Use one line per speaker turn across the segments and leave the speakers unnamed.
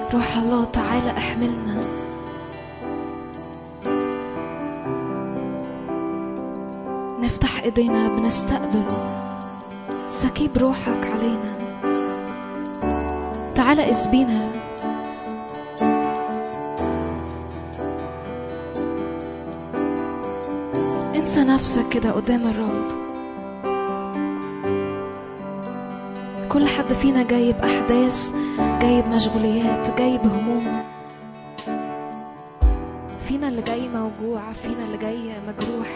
روح الله تعالى احملنا نفتح ايدينا بنستقبل سكيب روحك علينا تعالى اسبينا انسى نفسك كده قدام الرب كل حد فينا جايب احداث جايب مشغوليات جايب هموم فينا اللي جاي موجوع فينا اللي جاي مجروح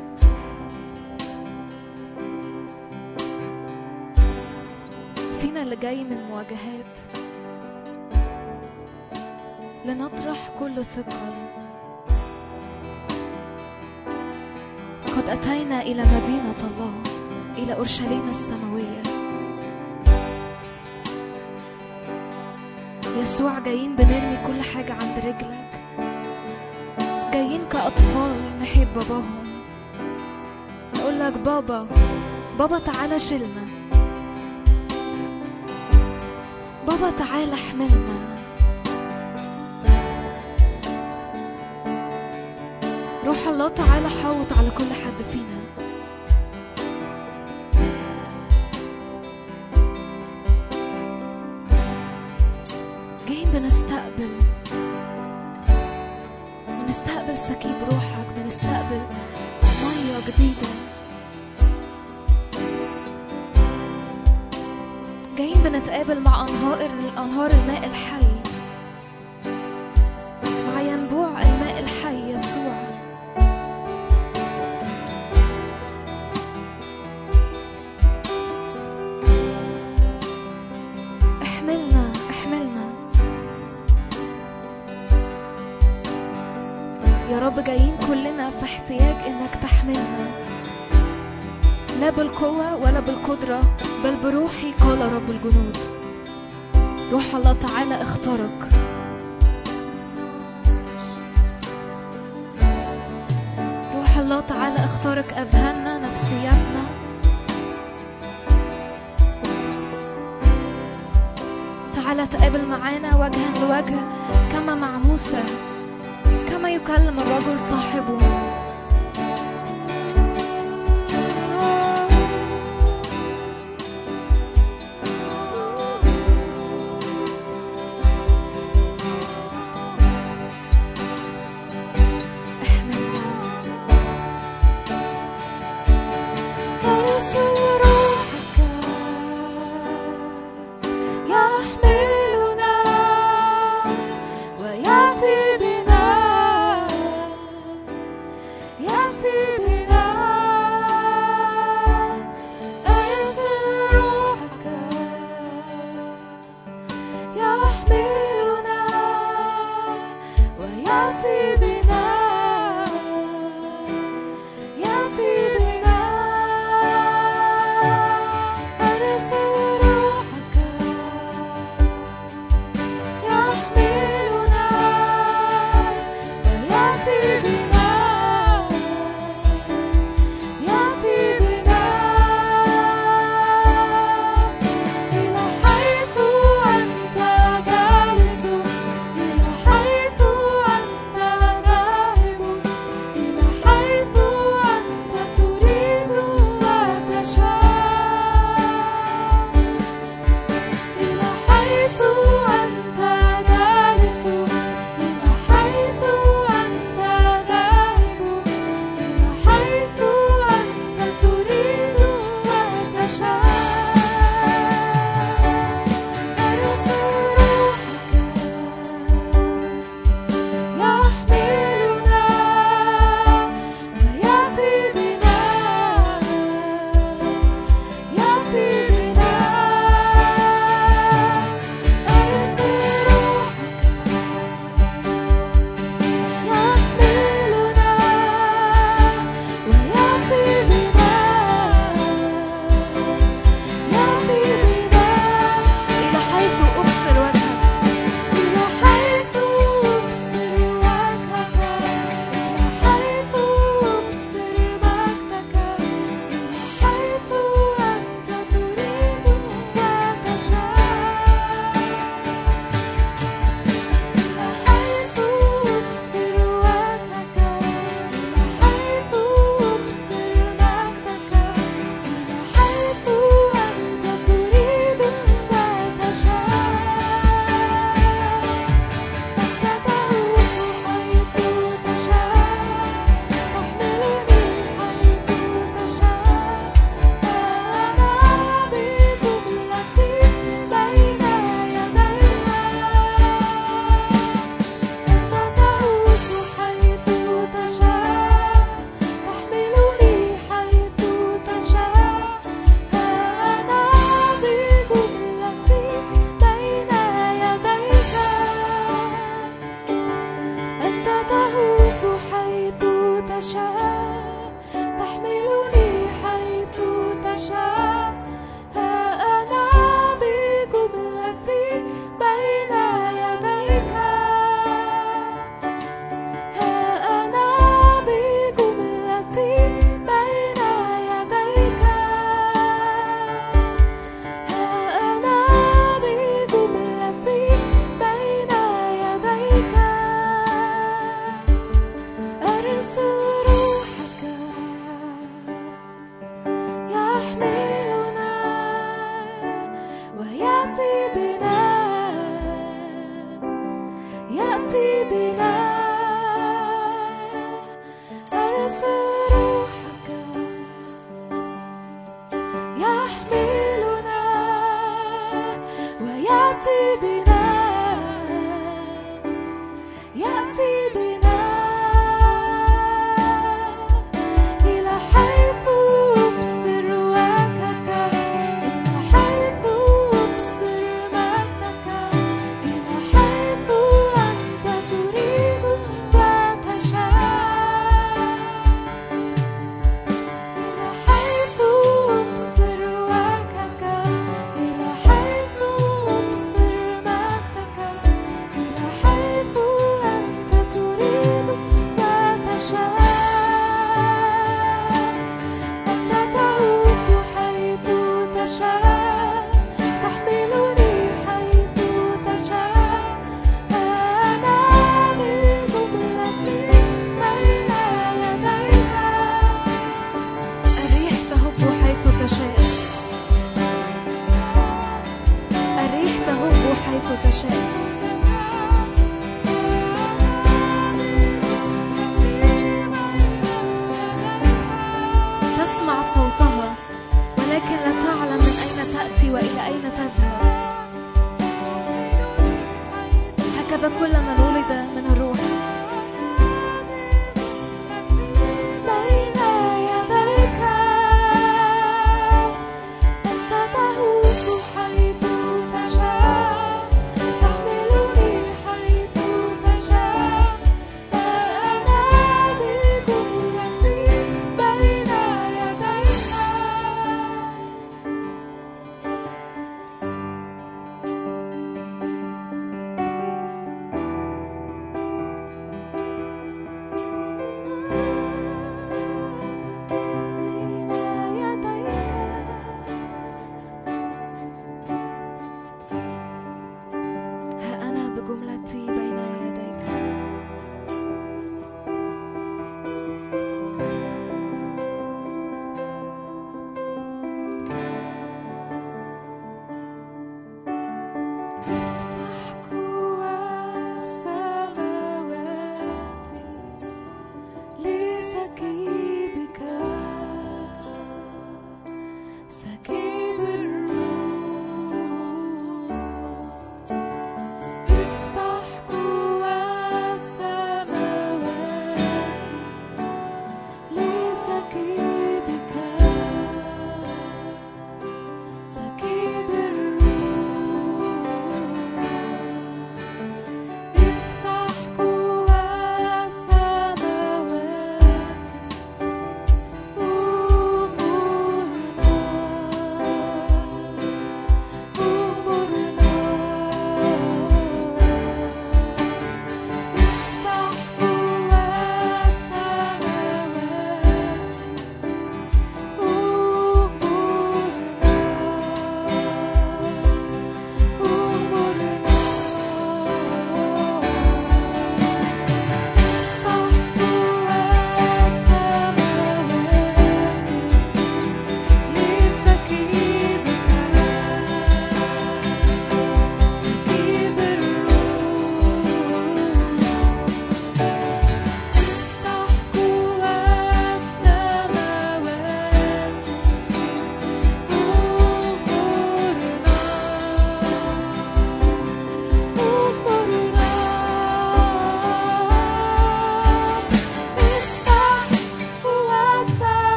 فينا اللي جاي من مواجهات لنطرح كل ثقل قد أتينا إلى مدينة الله إلى أورشليم السماوية يسوع جايين بنرمي كل حاجة عند رجلك جايين كأطفال ناحية باباهم نقول لك بابا بابا تعالى شيلنا بابا تعالى احملنا روح الله تعالى حوط على كل حد فينا جايين بنستقبل بنستقبل سكيب روحك بنستقبل مية جديدة جايين بنتقابل مع أنهار أنهار الماء الحي مع ينبوع الماء الحي يسوع احملنا احملنا يا رب جايين كلنا في احتياج انك تحملنا لا بالقوة ولا بالقدرة بل بروحي قال رب الجنود روح الله تعالى اخترق روح الله تعالى اخترق اذهاننا نفسياتنا تعالى تقابل معانا وجها لوجه كما مع موسى كما يكلم الرجل صاحبه أرسل روحك يحملنا ويأتي بنا يأتي بنا أرسل روحك يحملنا ويأتي بنا يأتي بنا أرسل روحك يحملنا ويأتي بنا يأتي بنا إلى حيث أنت جالس إلى حيث أنت
افتح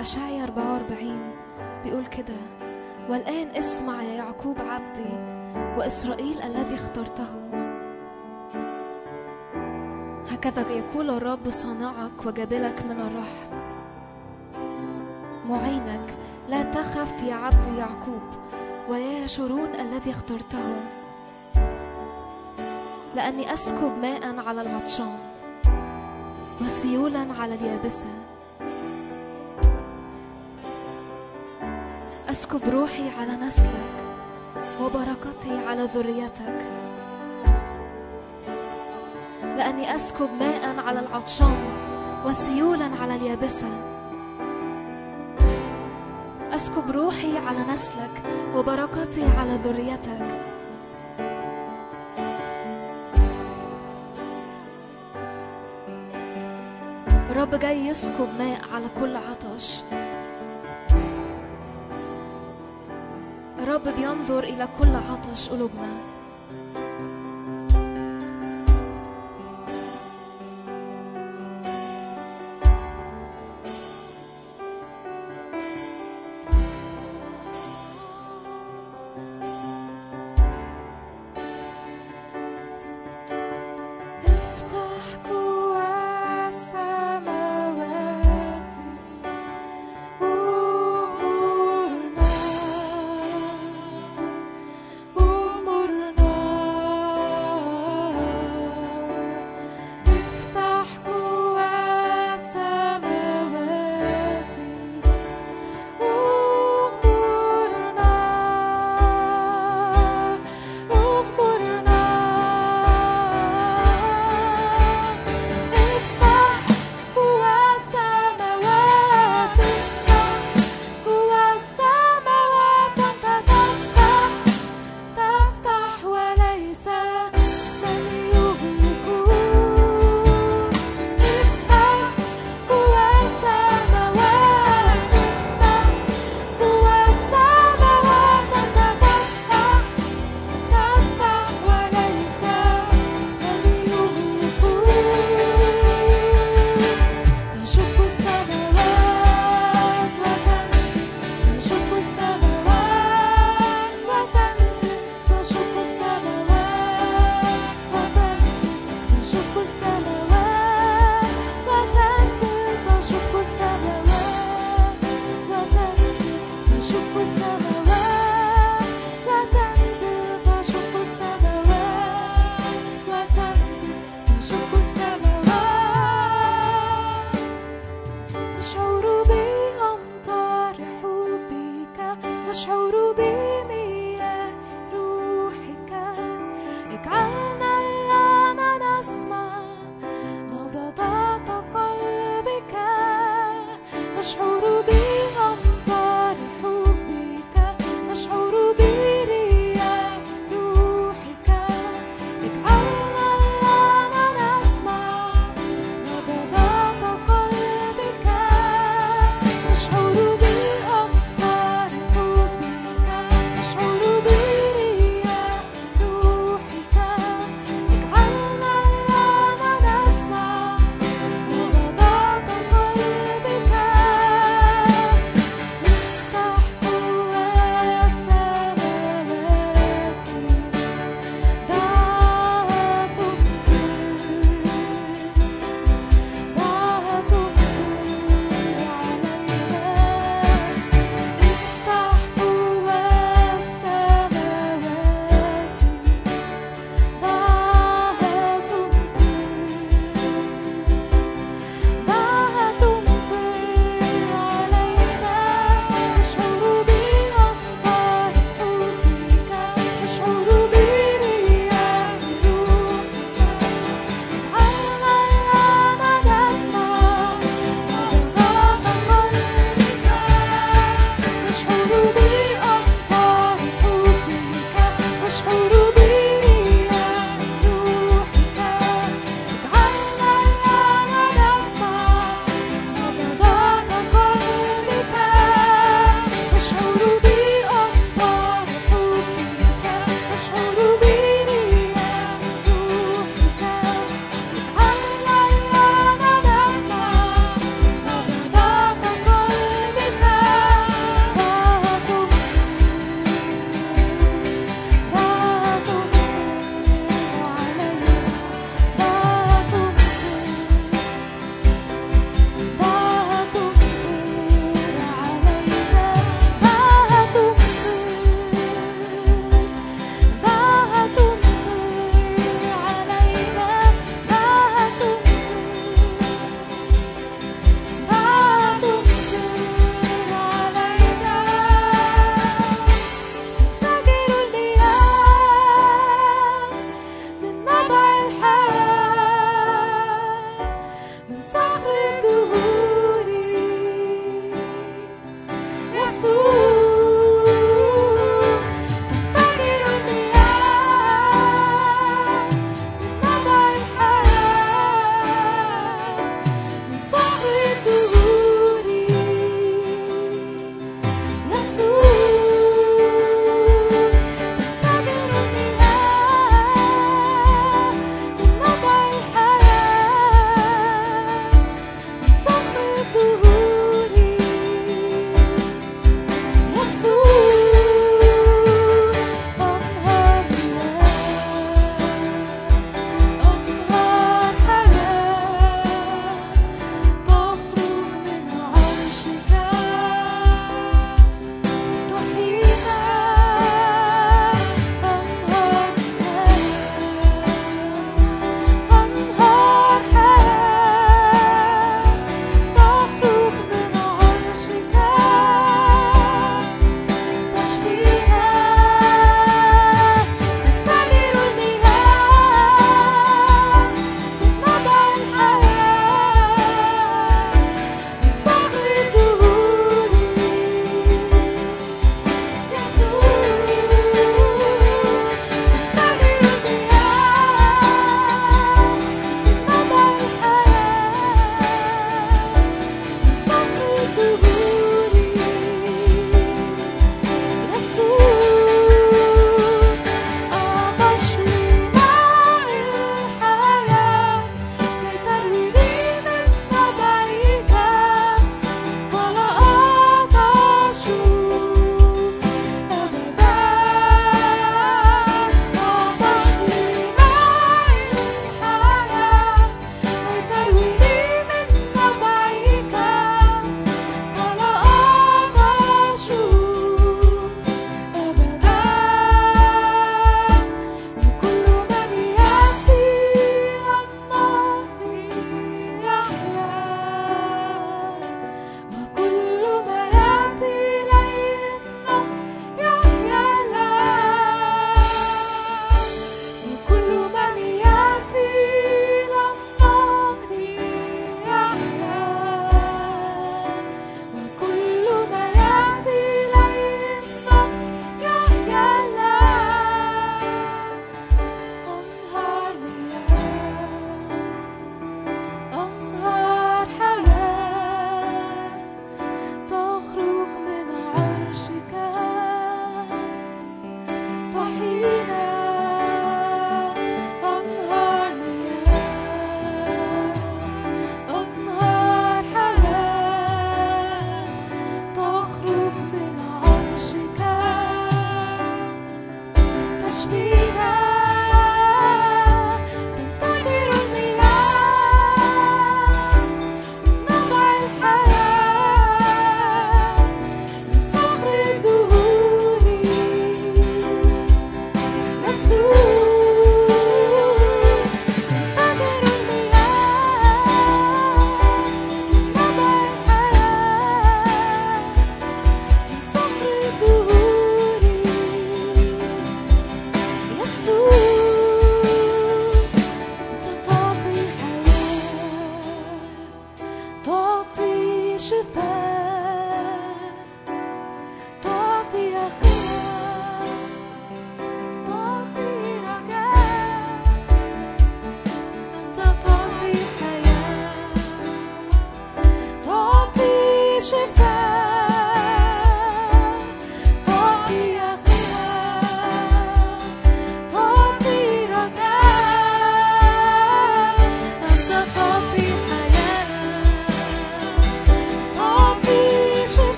في أشعيا 44 بيقول كده والآن اسمع يا يعقوب عبدي وإسرائيل الذي اخترته هكذا يقول الرب صانعك وجابلك من الرحم معينك لا تخف يا عبد يعقوب ويا شرون الذي اخترته لأني أسكب ماء على العطشان وسيولا على اليابسة أسكب روحي على نسلك وبركتي على ذريتك لأني أسكب ماء على العطشان وسيولا على اليابسة أسكب روحي على نسلك وبركتي على ذريتك الرب جاي يسكب ماء على كل عطش الرب بينظر إلى كل عطش قلوبنا افتح جوا السماوات أمورنا أمورنا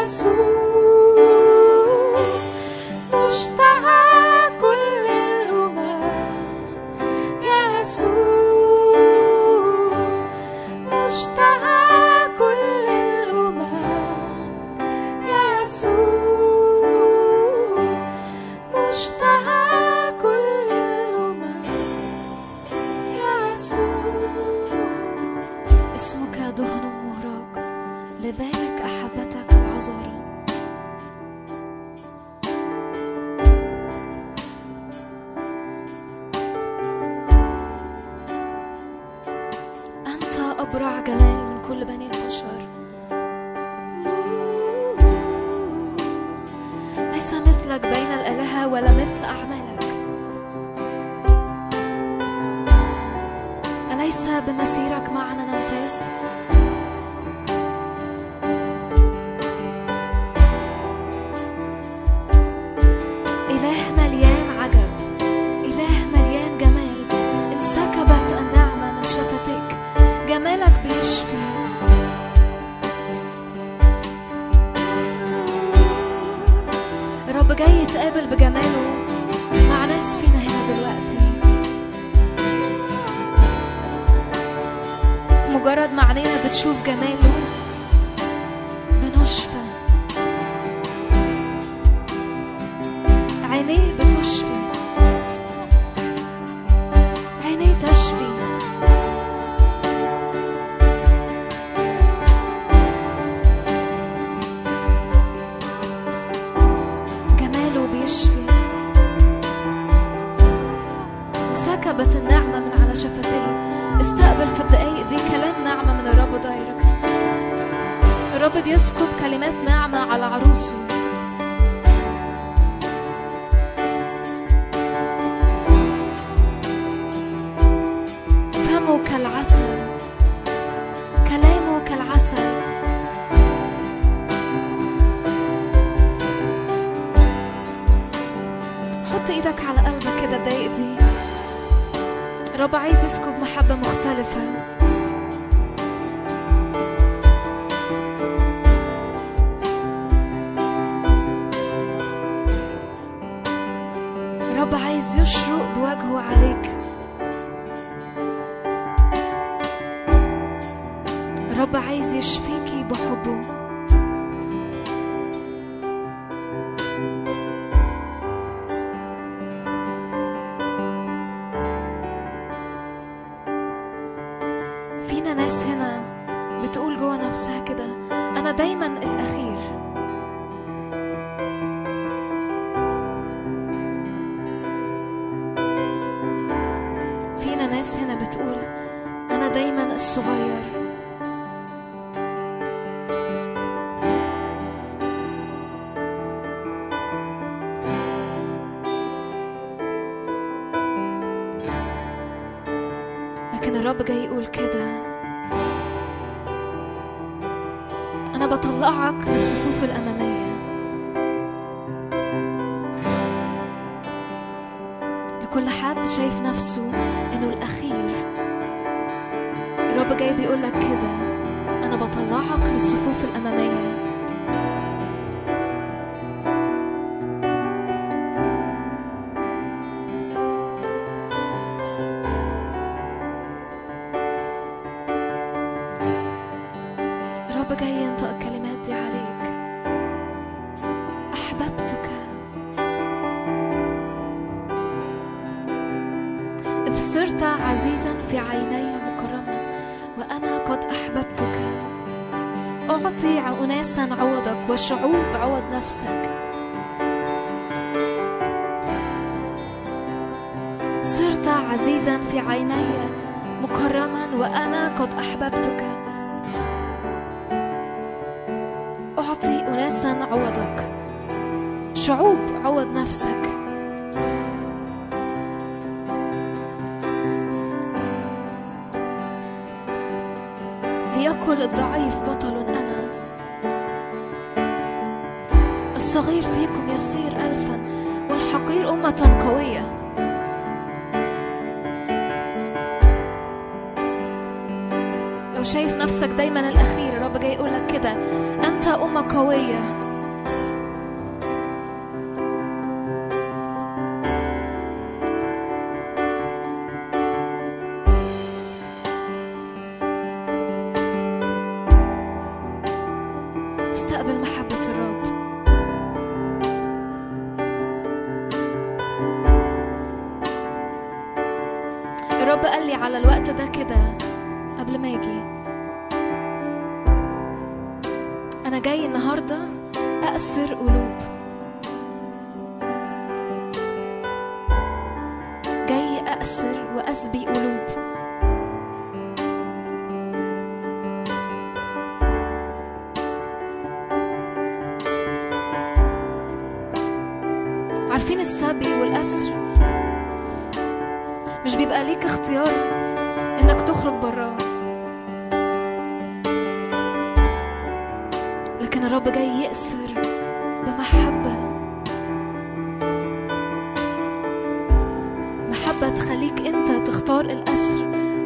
وشعوب عوض نفسك صرت عزيزا في عيني مكرما وأنا قد أحببتك أعطي أناسا عوضك شعوب عوض نفسك ليقل الضعيف بطل الصغير فيكم يصير ألفا والحقير أمة قوية لو شايف نفسك دايما الأخير رب الرب جاي يقولك كده أنت أمة قوية استقبل محبة الرب الرب قال لي على الوقت ده كده قبل ما اجي انا جاي النهارده أأسر قلوب جاي أأسر وأسبي قلوب عارفين السبي والأسر مش بيبقى ليك اختيار انك تخرج براه لكن الرب جاي يأسر بمحبة محبة تخليك انت تختار الأسر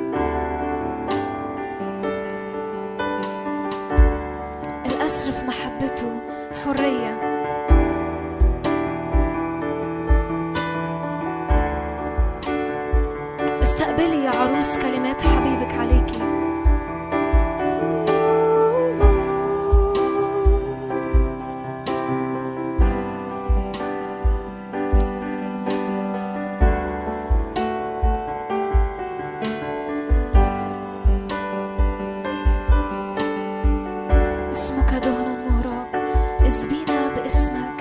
الأسر في محبته حرية استقبلي يا عروس كلمات حبيبك عليكي اسمك دهن مهراق اسبينا باسمك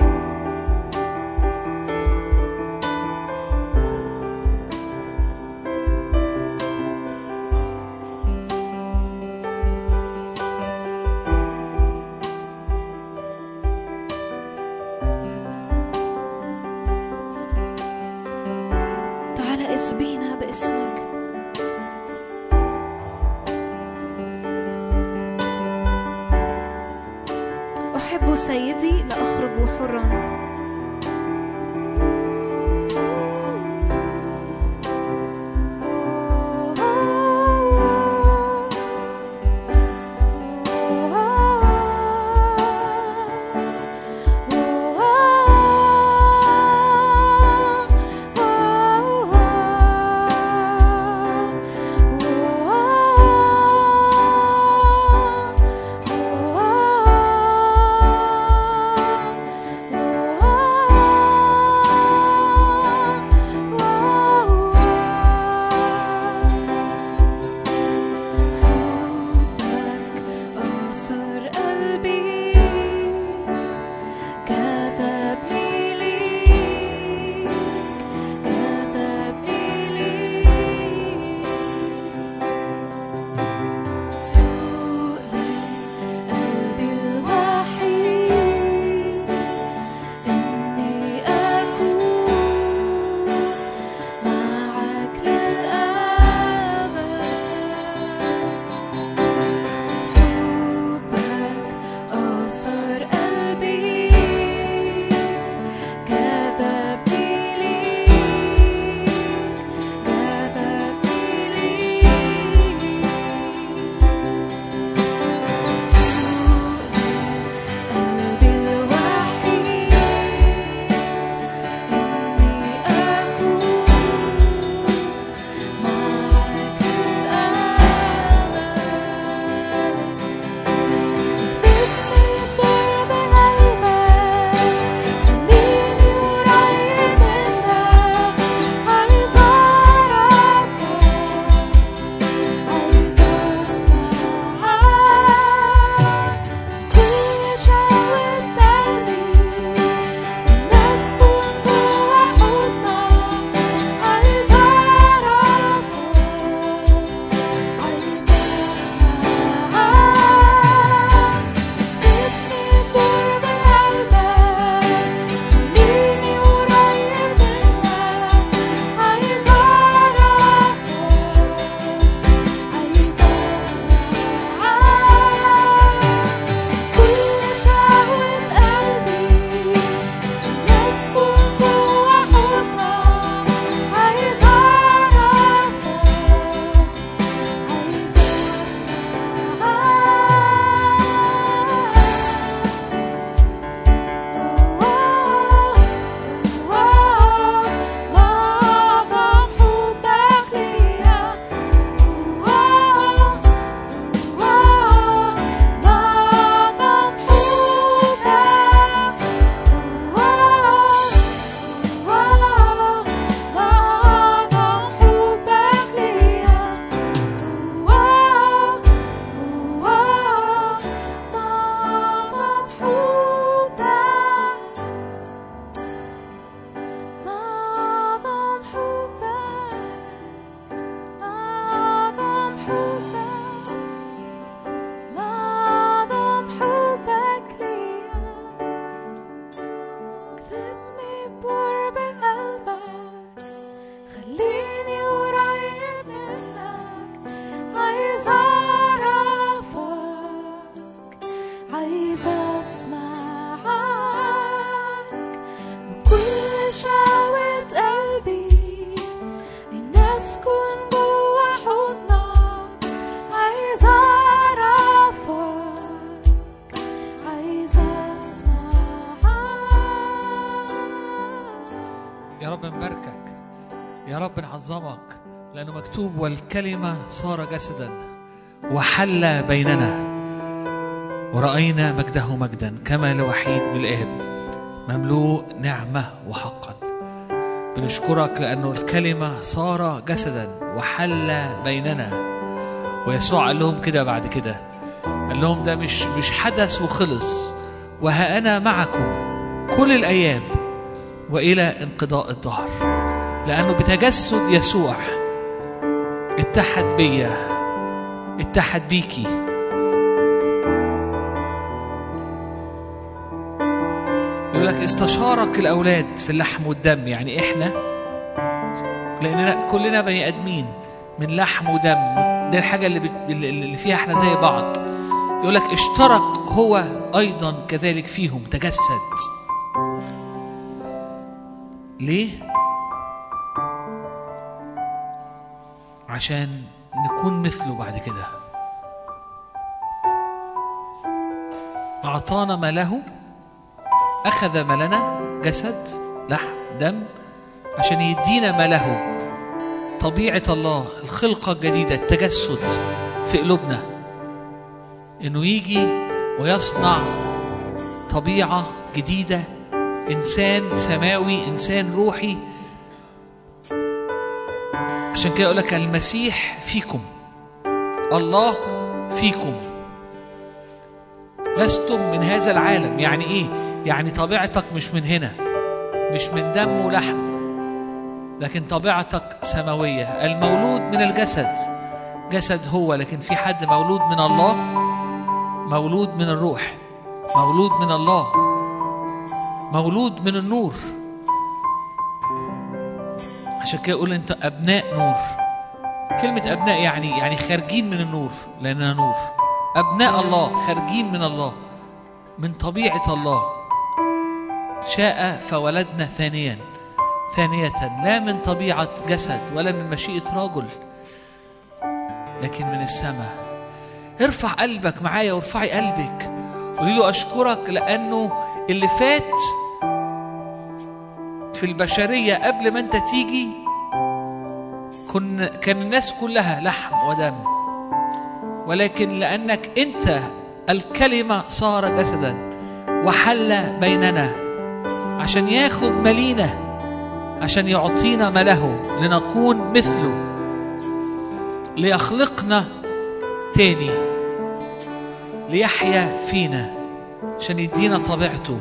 تعالى اسبينا باسمك أحب سيدي لأخرج حرا حبك أثر قلبي جذبني ليك جذبني ليك سؤل قلبي الوحيد إني أكون معك للأبد حبك عايزة أسمعك وكل شهوة قلبي إن أسكن جوا حضنك عايزة أعرفك عايزة أسمعك
يا رب نباركك يا رب نعظمك لأنه مكتوب والكلمة صار جسدا وحل بيننا ورأينا مجده مجدا كما لوحيد من الآب مملوء نعمة وحقا بنشكرك لأنه الكلمة صار جسدا وحل بيننا ويسوع قال لهم كده بعد كده قال لهم ده مش مش حدث وخلص وها أنا معكم كل الأيام وإلى انقضاء الدهر لأنه بتجسد يسوع اتحد بيا اتحد بيكي يقول لك استشارك الأولاد في اللحم والدم يعني إحنا لأننا كلنا بني آدمين من لحم ودم دي الحاجة اللي, بت... اللي فيها إحنا زي بعض يقول لك اشترك هو أيضا كذلك فيهم تجسد ليه؟ عشان نكون مثله بعد كده أعطانا ما له أخذ ما لنا جسد لحم دم عشان يدينا ما له طبيعة الله الخلقة الجديدة التجسد في قلوبنا إنه يجي ويصنع طبيعة جديدة إنسان سماوي إنسان روحي عشان كده يقول لك المسيح فيكم الله فيكم لستم من هذا العالم يعني ايه يعني طبيعتك مش من هنا مش من دم ولحم لكن طبيعتك سماوية المولود من الجسد جسد هو لكن في حد مولود من الله مولود من الروح مولود من الله مولود من النور عشان كده يقول انت ابناء نور كلمة ابناء يعني يعني خارجين من النور لاننا نور ابناء الله خارجين من الله من طبيعة الله شاء فولدنا ثانيا ثانية لا من طبيعة جسد ولا من مشيئة رجل لكن من السماء ارفع قلبك معايا وارفعي قلبك قولي له اشكرك لانه اللي فات في البشرية قبل ما انت تيجي كن كان الناس كلها لحم ودم ولكن لأنك أنت الكلمة صار جسدا وحل بيننا عشان ياخد ملينا عشان يعطينا ما له لنكون مثله ليخلقنا تاني ليحيا فينا عشان يدينا طبيعته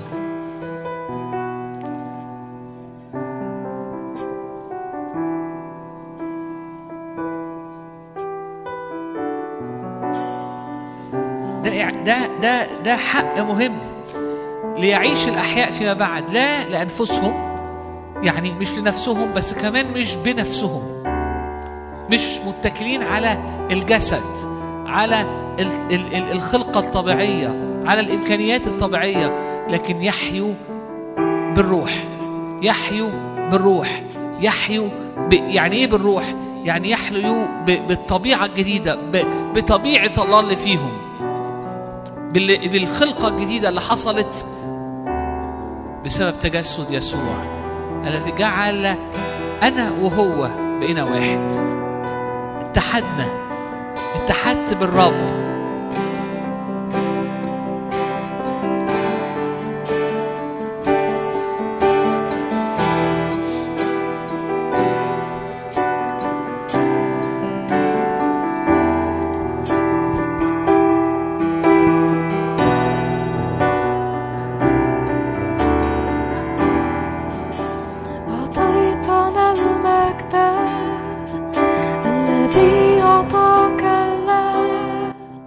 ده ده ده ده حق مهم ليعيش الأحياء فيما بعد لا لأنفسهم يعني مش لنفسهم بس كمان مش بنفسهم مش متكلين على الجسد على ال ال ال الخلقة الطبيعية على الإمكانيات الطبيعية لكن يحيوا بالروح يحيوا بالروح يحيوا ب يعني إيه بالروح؟ يعني يحيوا ب- بالطبيعة الجديدة ب- بطبيعة الله اللي فيهم بال- بالخلقة الجديدة اللي حصلت بسبب تجسد يسوع الذي جعل أنا وهو بقينا واحد اتحدنا اتحدت بالرب
أعطيتنا المجد الذي أعطاك الله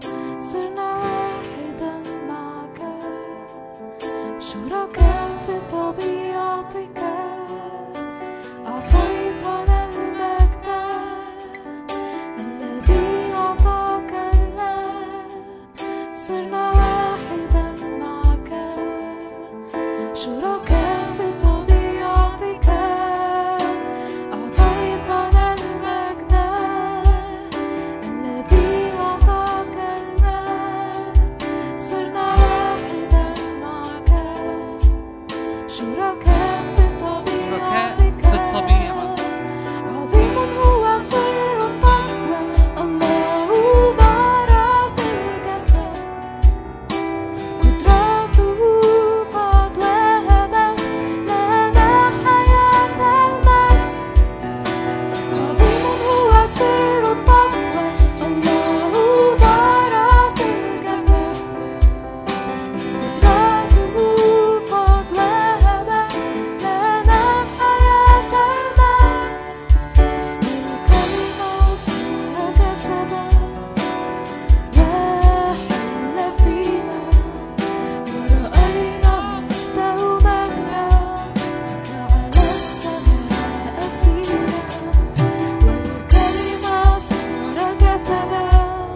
صرنا واحدا معك شركاء في طبيعتك
في الطبيعة.
عظيم هو سر التقوى الله ظهر في الجسد قدرته قد وهبت لنا حياة المجد عظيم هو سر التقوى الله ظهر في الجسد قدرته قد وهبت لنا حياة المجد الكلمة صار جسدا وحل فينا ورأينا مجده مجدا جعل السماء فينا والكلمة صار جسدا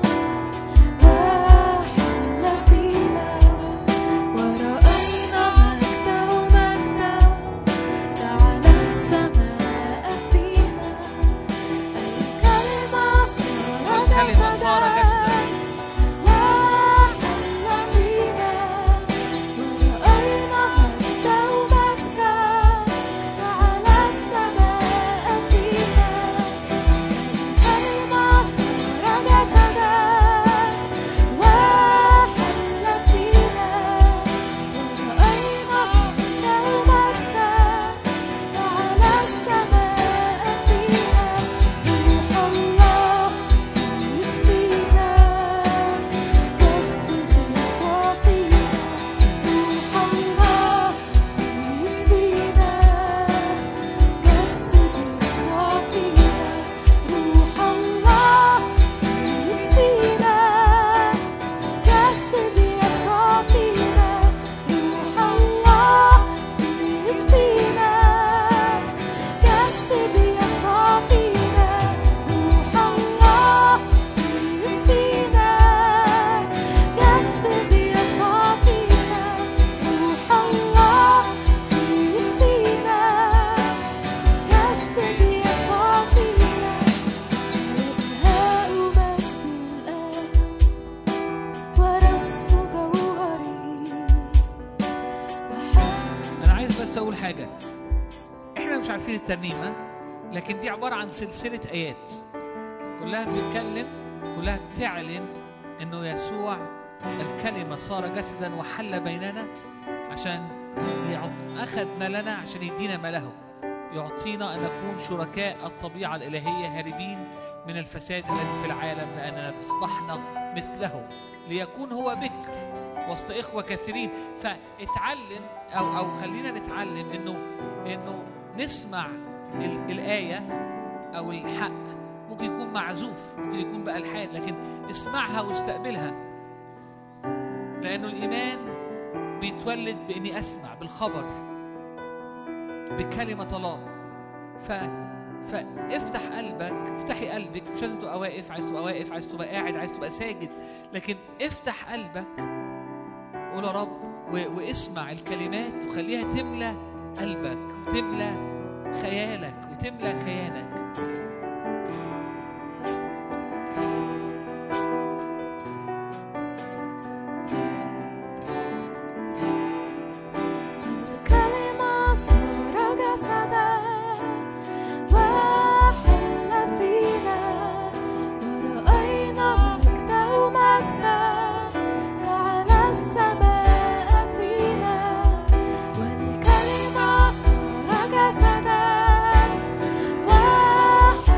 وحل فينا ورأينا مجده مجدا جعل السماء فينا الكلمة صار
الكلمة صار جسدا.
وحل فينا ورأينا مجده مجدا جعل السماء فينا الكلمة صار جسدا وحل فينا ورأينا مجده مجدا جعل السماء فينا روح الله يطفينا جسد يسوع فينا روح الله يطفينا جسد يسوع فينا روح الله يطفينا جسد يسوع فينا روح الله يطفينا جسد يسوع فينا روح الله يطفينا جسد يسوع فينا روح الله يطفينا جسد يسوع فينا وبهاء مجد الآب ورسم جوهره وحال
انا عايز بس اقول حاجه احنا مش عارفين الترنيمه لكن دي عباره عن سلسله ايات كلها بتتكلم كلها بتعلن انه يسوع الكلمه صار جسدا وحل بيننا عشان يعط- اخذ ما لنا عشان يدينا ما له يعطينا ان نكون شركاء الطبيعه الالهيه هاربين من الفساد الذي في العالم لاننا اصبحنا مثله ليكون هو بكر وسط اخوه كثيرين فاتعلم او او خلينا نتعلم انه انه نسمع ال- الايه او الحق ممكن يكون معزوف ممكن يكون بالحان لكن اسمعها واستقبلها لانه الايمان بيتولد باني اسمع بالخبر بكلمه الله ف فافتح قلبك افتحي قلبك مش لازم تبقى واقف عايز تبقى واقف عايز تبقى قاعد عايز تبقى ساجد لكن افتح قلبك قول يا رب و... واسمع الكلمات وخليها تملى قلبك وتملى خيالك وتملى كيانك
الكلمة صار جسدا وحل فينا ورأينا مجده مجدا جعل السماء فينا والكلمة صار جسدا وحل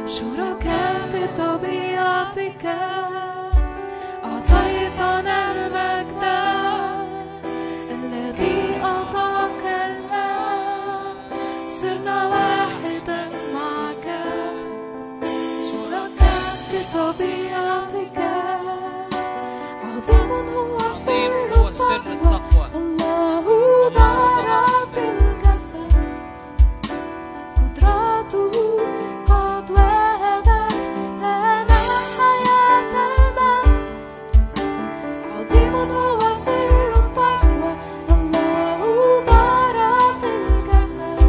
شركاء في طبيعتك أعطيتنا المجد الذي أعطاك الآن صرنا واحدا معك شركاء في طبيعتك عظيم هو
عظيم
سر
هو سر
التقوى
التقوى
الله ظهر في الجسد قدراته قد وهبت لنا حياة المجد عظيم هو سر التقوى الله ظهر في الجسد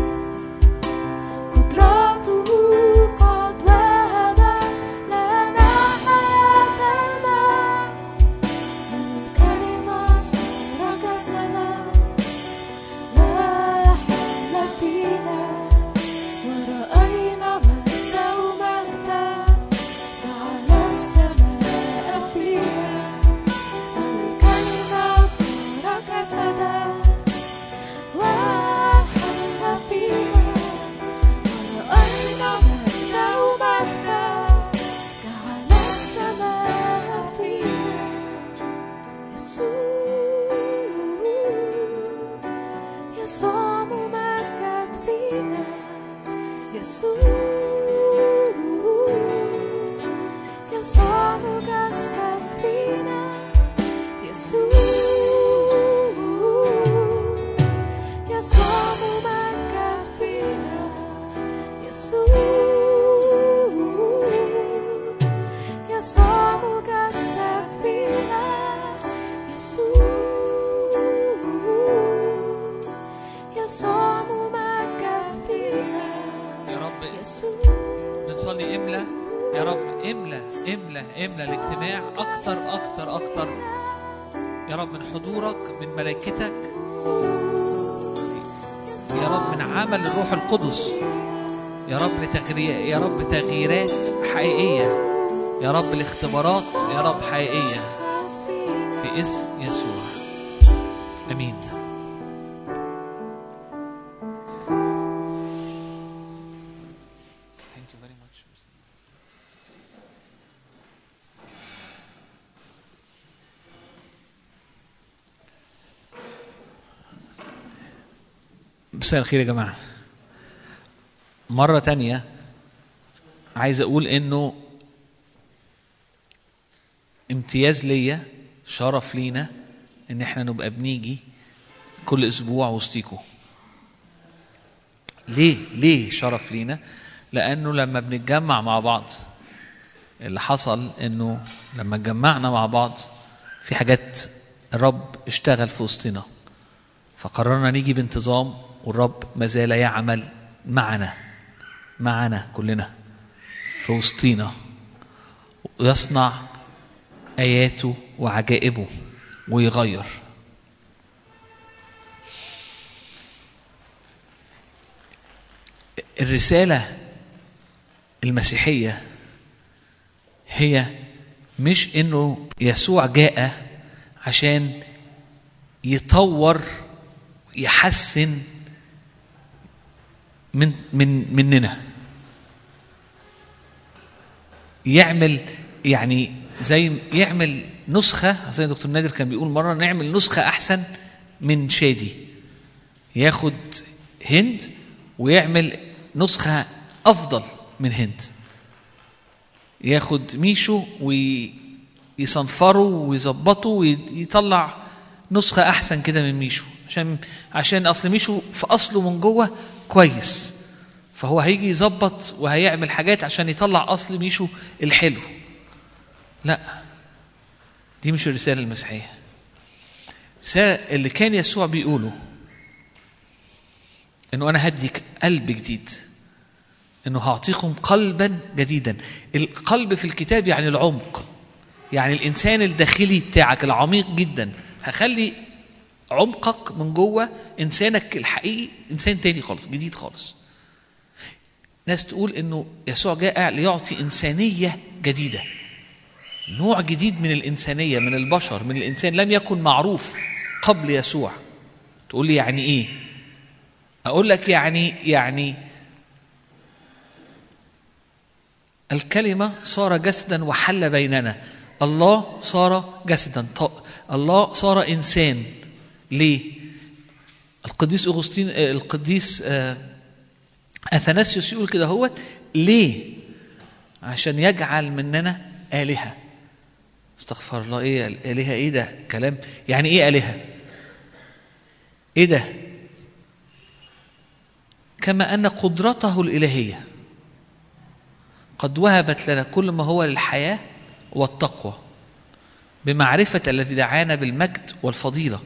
قدراته قد وهبت لنا حياة المجد الكلمة صار جسدا وحل فينا ورأينا مجده مجدا جعل السماء فينا الكلمة صار جسدا وحل فينا ورأينا مجده مجدا جعل السماء فينا يسوع يسوع ممجد فينا يسوع يسوع مجسد فينا يسوع يسوع ممجد فينا يسوع يسوع مجسد فينا يسوع يسوع ممجد فينا
يا رب
يسوع
بنصلي املى يا رب املى املى املى الاجتماع اكتر اكتر اكتر يا رب من حضورك من ملائكتك يا رب من عمل الروح القدس يا رب لتغيير يا رب تغييرات حقيقيه يا رب الاختبارات يا رب حقيقيه في اسم يسوع امين Thank you very much. مساء الخير يا جماعة مرة تانية عايز أقول إنه امتياز ليا شرف لينا إن إحنا نبقى بنيجي كل أسبوع وسطيكوا ليه ليه شرف لينا لأنه لما بنتجمع مع بعض اللي حصل إنه لما اتجمعنا مع بعض في حاجات الرب اشتغل في وسطنا فقررنا نيجي بانتظام والرب ما زال يعمل معنا معنا كلنا في وسطينا ويصنع آياته وعجائبه ويغير الرسالة المسيحية هي مش انه يسوع جاء عشان يطور يحسن من من مننا يعمل يعني زي يعمل نسخة زي دكتور نادر كان بيقول مرة نعمل نسخة أحسن من شادي ياخد هند ويعمل نسخة أفضل من هند ياخد ميشو ويصنفره ويظبطه ويطلع نسخة أحسن كده من ميشو عشان عشان أصل ميشو في أصله من جوه كويس فهو هيجي يظبط وهيعمل حاجات عشان يطلع أصل ميشو الحلو لا دي مش الرسالة المسيحية الرسالة اللي كان يسوع بيقوله انه انا هديك قلب جديد انه هعطيكم قلبا جديدا القلب في الكتاب يعني العمق يعني الانسان الداخلي بتاعك العميق جدا هخلي عمقك من جوه انسانك الحقيقي انسان تاني خالص جديد خالص ناس تقول انه يسوع جاء ليعطي انسانيه جديده نوع جديد من الانسانيه من البشر من الانسان لم يكن معروف قبل يسوع تقول لي يعني ايه اقول لك يعني يعني الكلمة صار جسدا وحل بيننا الله صار جسدا ط- الله صار إنسان ليه؟ القديس أغسطين آه، القديس آه، أثناسيوس يقول كده هوت ليه؟ عشان يجعل مننا آلهة استغفر الله ايه آلهة ايه ده كلام يعني ايه آلهة؟ ايه ده؟ كما أن قدرته الإلهية قد وهبت لنا كل ما هو للحياة والتقوى بمعرفة الذي دعانا بالمجد والفضيلة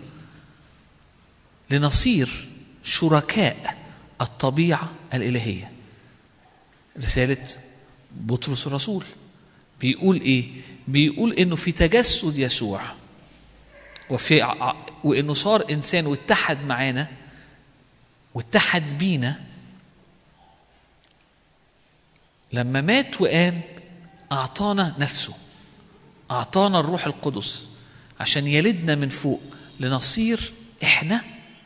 لنصير شركاء الطبيعة الإلهية رسالة بطرس الرسول بيقول إيه؟ بيقول إنه في تجسد يسوع وفي ع- وإنه صار إنسان واتحد معانا واتحد بينا لما مات وقام أعطانا نفسه أعطانا الروح القدس عشان يلدنا من فوق لنصير إحنا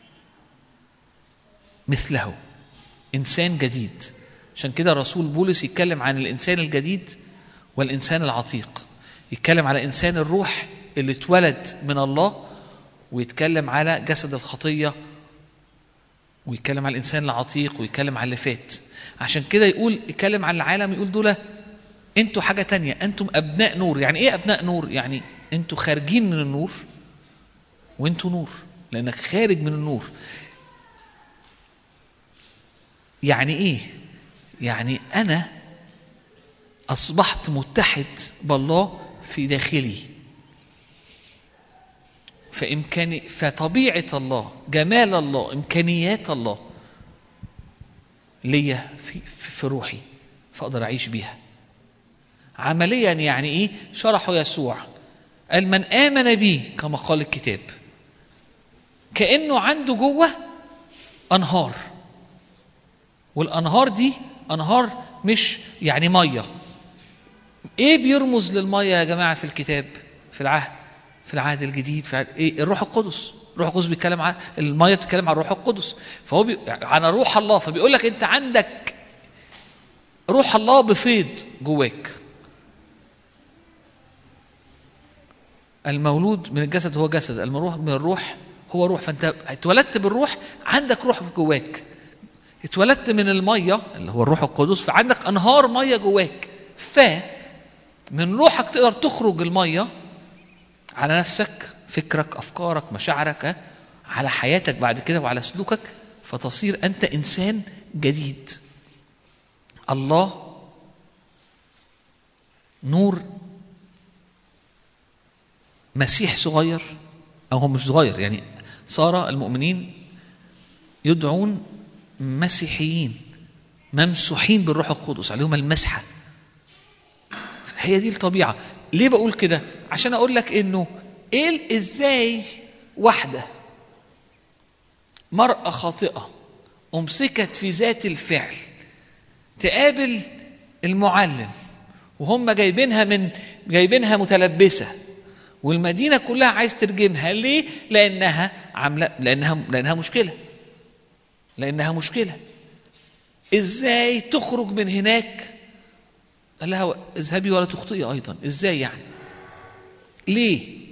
مثله إنسان جديد عشان كده الرسول بولس يتكلم عن الإنسان الجديد والإنسان العتيق يتكلم على إنسان الروح اللي اتولد من الله ويتكلم على جسد الخطية ويتكلم على الإنسان العتيق ويتكلم على اللي فات عشان كده يقول يتكلم عن العالم يقول دول انتوا حاجة تانية انتم أبناء نور يعني إيه أبناء نور يعني انتوا خارجين من النور وانتوا نور لأنك خارج من النور يعني إيه يعني أنا أصبحت متحد بالله في داخلي فإمكاني فطبيعة الله جمال الله إمكانيات الله ليا في, في, في روحي فأقدر أعيش بيها عمليا يعني إيه شرحه يسوع قال من آمن بي كما قال الكتاب كأنه عنده جوه أنهار والأنهار دي أنهار مش يعني مية إيه بيرمز للمية يا جماعة في الكتاب في العهد في العهد الجديد في عهد ايه الروح القدس الروح القدس بيتكلم عن الميه بتتكلم عن الروح القدس فهو بي... عن روح الله فبيقول لك انت عندك روح الله بفيض جواك المولود من الجسد هو جسد المروح من الروح هو روح فانت اتولدت بالروح عندك روح جواك اتولدت من الميه اللي هو الروح القدس فعندك انهار ميه جواك ف من روحك تقدر تخرج الميه على نفسك فكرك افكارك مشاعرك على حياتك بعد كده وعلى سلوكك فتصير انت انسان جديد الله نور مسيح صغير او هو مش صغير يعني صار المؤمنين يدعون مسيحيين ممسوحين بالروح القدس عليهم المسحه هي دي الطبيعه ليه بقول كده عشان اقول لك انه ايه ازاي واحده مراه خاطئه امسكت في ذات الفعل تقابل المعلم وهم جايبينها من جايبينها متلبسه والمدينه كلها عايز ترجمها ليه لانها عامله لانها لانها مشكله لانها مشكله ازاي تخرج من هناك قال لها اذهبي ولا تخطئي ايضا ازاي يعني ليه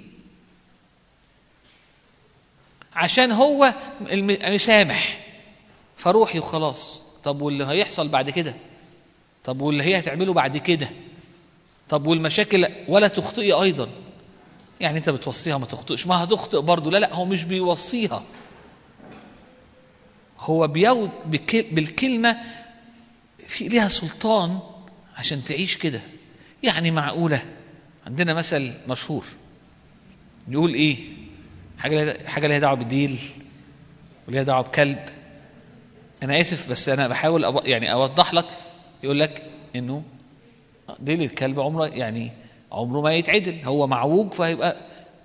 عشان هو مسامح فروحي وخلاص طب واللي هيحصل بعد كده طب واللي هي هتعمله بعد كده طب والمشاكل ولا تخطئي ايضا يعني انت بتوصيها ما تخطئش ما هتخطئ برضه لا لا هو مش بيوصيها هو بيود بالكلمه في ليها سلطان عشان تعيش كده يعني معقوله عندنا مثل مشهور يقول ايه حاجه حاجه ليها دعوه بالديل وليها دعوه بكلب انا اسف بس انا بحاول أب... يعني اوضح لك يقول لك انه ديل الكلب عمره يعني عمره ما يتعدل هو معوج فهيبقى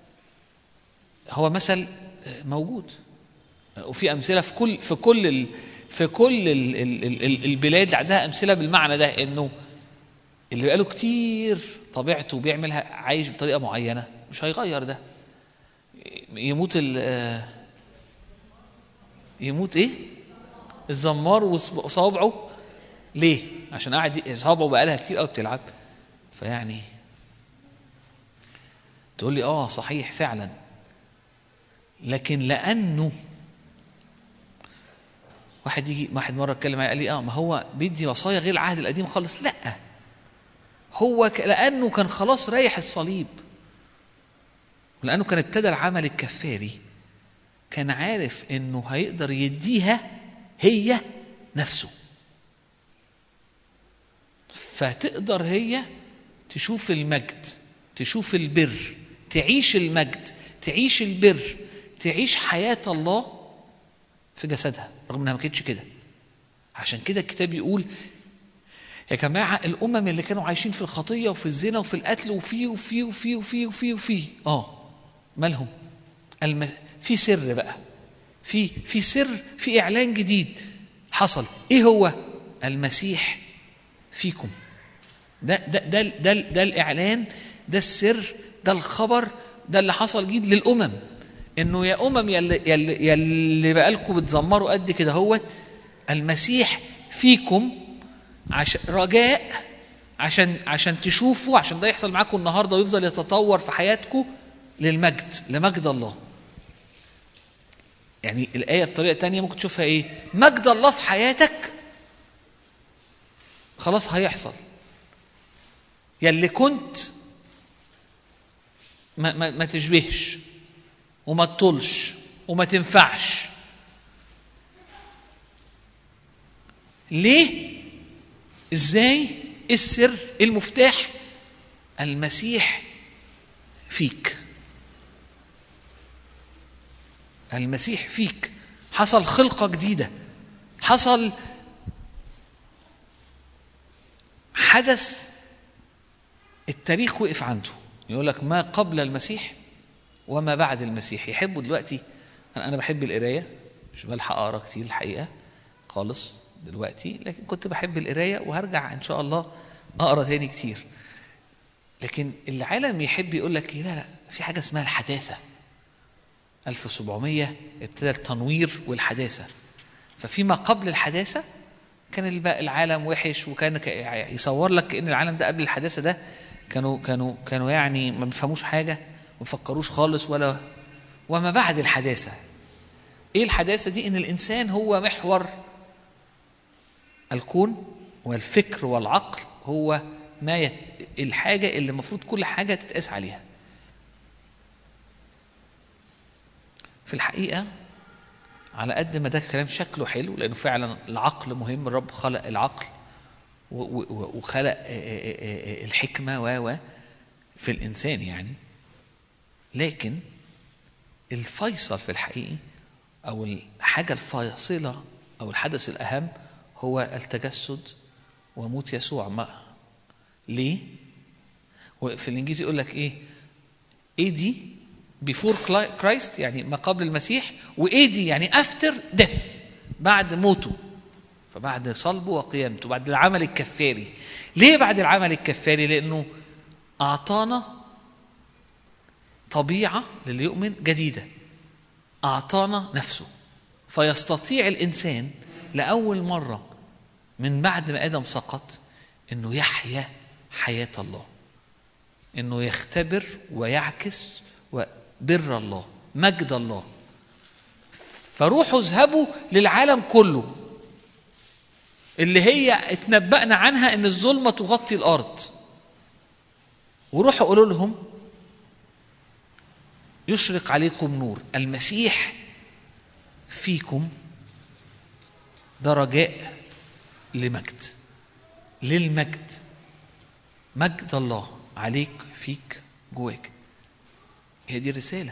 هو مثل موجود وفي امثله في كل في كل ال... في كل ال... ال... ال... البلاد اللي عندها امثله بالمعنى ده انه اللي بقاله كتير طبيعته بيعملها عايش بطريقه معينه مش هيغير ده يموت ال يموت ايه الزمار وصوابعه ليه عشان قاعد صابعه بقالها كتير قوي بتلعب فيعني تقول لي اه صحيح فعلا لكن لانه واحد يجي واحد مره اتكلم معايا قال لي اه ما هو بيدي وصايا غير العهد القديم خالص لا هو ك- لانه كان خلاص رايح الصليب لانه كان ابتدى العمل الكفاري كان عارف انه هيقدر يديها هي نفسه فتقدر هي تشوف المجد تشوف البر تعيش المجد تعيش البر تعيش حياة الله في جسدها رغم انها ما كانتش كده عشان كده الكتاب يقول يا جماعة الأمم اللي كانوا عايشين في الخطية وفي الزنا وفي القتل وفي وفي وفي وفي وفي وفي اه مالهم؟ الم... في سر بقى في في سر في إعلان جديد حصل إيه هو؟ المسيح فيكم ده ده ده ده, ده الإعلان ده السر ده الخبر ده اللي حصل جديد للأمم إنه يا أمم يلي يلي, يلي بقالكم بتزمروا قد كده هوت المسيح فيكم عشان رجاء عشان عشان تشوفوا عشان ده يحصل معاكم النهارده ويفضل يتطور في حياتكم للمجد لمجد الله يعني الآية بطريقة تانية ممكن تشوفها إيه؟ مجد الله في حياتك خلاص هيحصل يلي كنت ما, ما, ما تشبهش وما تطولش وما تنفعش ليه ازاي إيه السر إيه المفتاح المسيح فيك المسيح فيك حصل خلقه جديده حصل حدث التاريخ وقف عنده يقول لك ما قبل المسيح وما بعد المسيح يحبوا دلوقتي انا انا بحب القرايه مش بلحق اقرا كتير الحقيقه خالص دلوقتي لكن كنت بحب القرايه وهرجع ان شاء الله اقرا تاني كتير لكن العالم يحب يقول لك لا لا في حاجه اسمها الحداثه 1700 ابتدى التنوير والحداثه ففيما قبل الحداثه كان الب- العالم وحش وكان ك- يصور لك ان العالم ده قبل الحداثه ده كانوا كانوا كانوا يعني ما بيفهموش حاجه ما بيفكروش خالص ولا وما بعد الحداثه ايه الحداثه دي ان الانسان هو محور الكون والفكر والعقل هو ما يت... الحاجه اللي المفروض كل حاجه تتقاس عليها في الحقيقه على قد ما ده كلام شكله حلو لانه فعلا العقل مهم الرب خلق العقل و- و- وخلق آه، آه، آه، آه، الحكمه و و في الانسان يعني لكن الفيصل في الحقيقي او الحاجه الفاصله او الحدث الاهم هو التجسد وموت يسوع ما ليه وفي الانجليزي يقول لك ايه ايه دي بيفور كرايست يعني ما قبل المسيح وايه دي يعني افتر ديث بعد موته فبعد صلبه وقيامته بعد العمل الكفاري ليه بعد العمل الكفاري لانه اعطانا طبيعه للي يؤمن جديده اعطانا نفسه فيستطيع الانسان لاول مره من بعد ما ادم سقط انه يحيا حياه الله انه يختبر ويعكس بر الله مجد الله فروحوا اذهبوا للعالم كله اللي هي اتنبأنا عنها ان الظلمه تغطي الارض وروحوا قولوا لهم يشرق عليكم نور المسيح فيكم ده رجاء لمجد للمجد مجد الله عليك فيك جواك هي دي الرسالة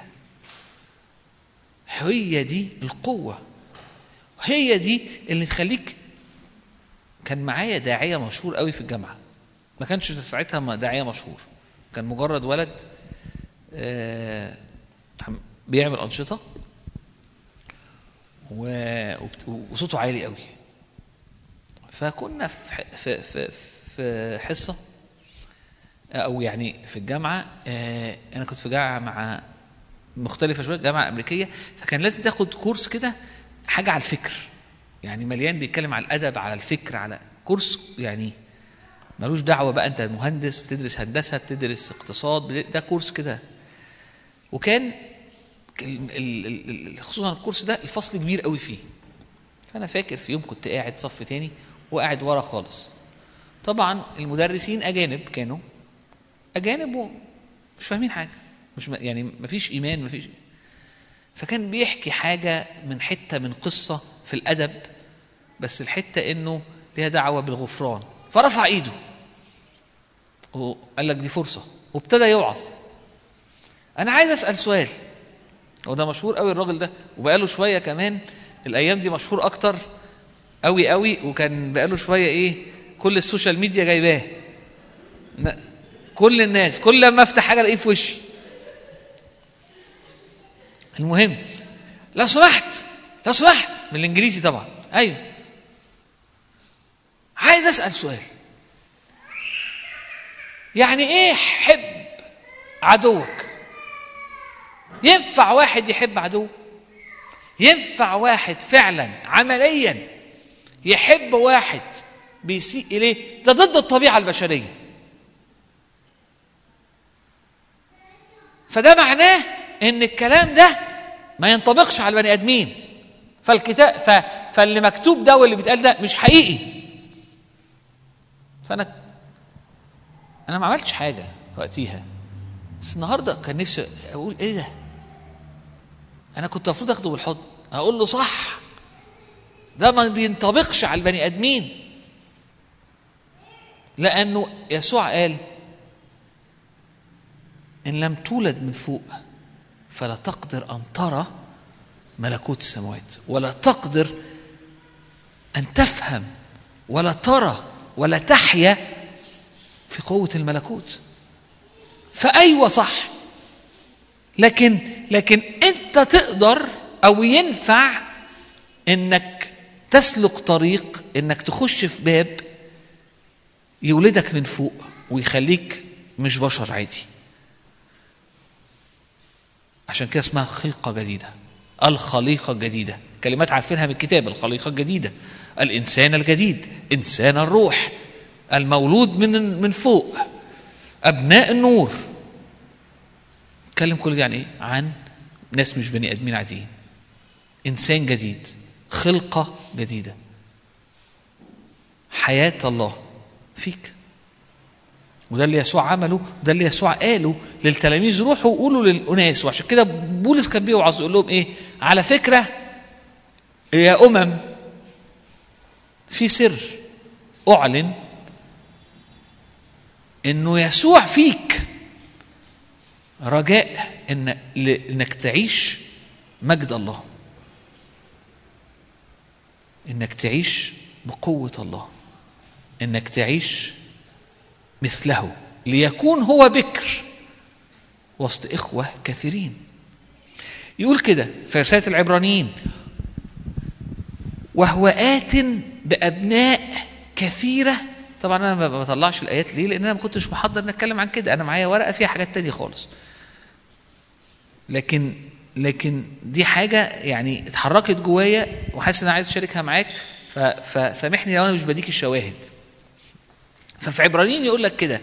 هي دي القوة هي دي اللي تخليك كان معايا داعية مشهور قوي في الجامعة ما كانش ساعتها داعية مشهور كان مجرد ولد آه بيعمل أنشطة وصوته عالي قوي فكنا في في في, في حصه او يعني في الجامعه انا كنت في جامعه مختلفه شويه جامعه امريكيه فكان لازم تاخد كورس كده حاجه على الفكر يعني مليان بيتكلم على الادب على الفكر على كورس يعني ملوش دعوه بقى انت مهندس بتدرس هندسه بتدرس اقتصاد بت- ده كورس كده وكان ال- ال- ال- ال- خصوصا الكورس ده الفصل كبير قوي فيه فانا فاكر في يوم كنت قاعد صف تاني وقاعد ورا خالص طبعا المدرسين اجانب كانوا اجانب ومش فاهمين حاجه مش م- يعني مفيش ايمان مفيش فكان بيحكي حاجه من حته من قصه في الادب بس الحته انه ليها دعوه بالغفران فرفع ايده وقال لك دي فرصه وابتدى يوعظ انا عايز اسال سؤال هو ده مشهور قوي الراجل ده وبقاله شويه كمان الايام دي مشهور اكتر قوي قوي وكان بقاله شويه ايه كل السوشيال ميديا جايباه ن- كل الناس كل ما افتح حاجه الاقيه في وشي المهم لو سمحت لو سمحت من الانجليزي طبعا ايوه عايز اسال سؤال يعني ايه حب عدوك ينفع واحد يحب عدوه ينفع واحد فعلا عمليا يحب واحد بيسيء اليه ده ضد الطبيعه البشريه فده معناه ان الكلام ده ما ينطبقش على البني ادمين فالكتاب ف... فاللي مكتوب ده واللي بيتقال ده مش حقيقي فانا انا ما عملتش حاجه وقتيها بس النهارده كان نفسي اقول ايه ده انا كنت المفروض اخده بالحضن اقول له صح ده ما بينطبقش على البني ادمين لانه يسوع قال ان لم تولد من فوق فلا تقدر ان ترى ملكوت السماوات ولا تقدر ان تفهم ولا ترى ولا تحيا في قوه الملكوت فايوه صح لكن لكن انت تقدر او ينفع انك تسلك طريق انك تخش في باب يولدك من فوق ويخليك مش بشر عادي عشان كده اسمها خلقة جديدة الخليقة الجديدة كلمات عارفينها من الكتاب الخليقة الجديدة الإنسان الجديد إنسان الروح المولود من من فوق أبناء النور اتكلم كل ده عن ايه؟ عن ناس مش بني ادمين عاديين. انسان جديد، خلقه جديده. حياه الله فيك. وده اللي يسوع عمله، وده اللي يسوع قاله للتلاميذ روحوا وقولوا للاناس وعشان كده بولس كان بيوعظ يقول لهم ايه؟ على فكره يا امم في سر اعلن انه يسوع فيك رجاء إن انك تعيش مجد الله انك تعيش بقوه الله انك تعيش مثله ليكون هو بكر وسط اخوه كثيرين يقول كده في رساله العبرانيين وهو آت بأبناء كثيرة طبعا أنا ما بطلعش الآيات ليه لأن أنا ما كنتش محضر نتكلم عن كده أنا معايا ورقة فيها حاجات تانية خالص لكن لكن دي حاجة يعني اتحركت جوايا وحاسس ان انا عايز اشاركها معاك ف- فسامحني لو انا مش بديك الشواهد. ففي عبرانيين يقول لك كده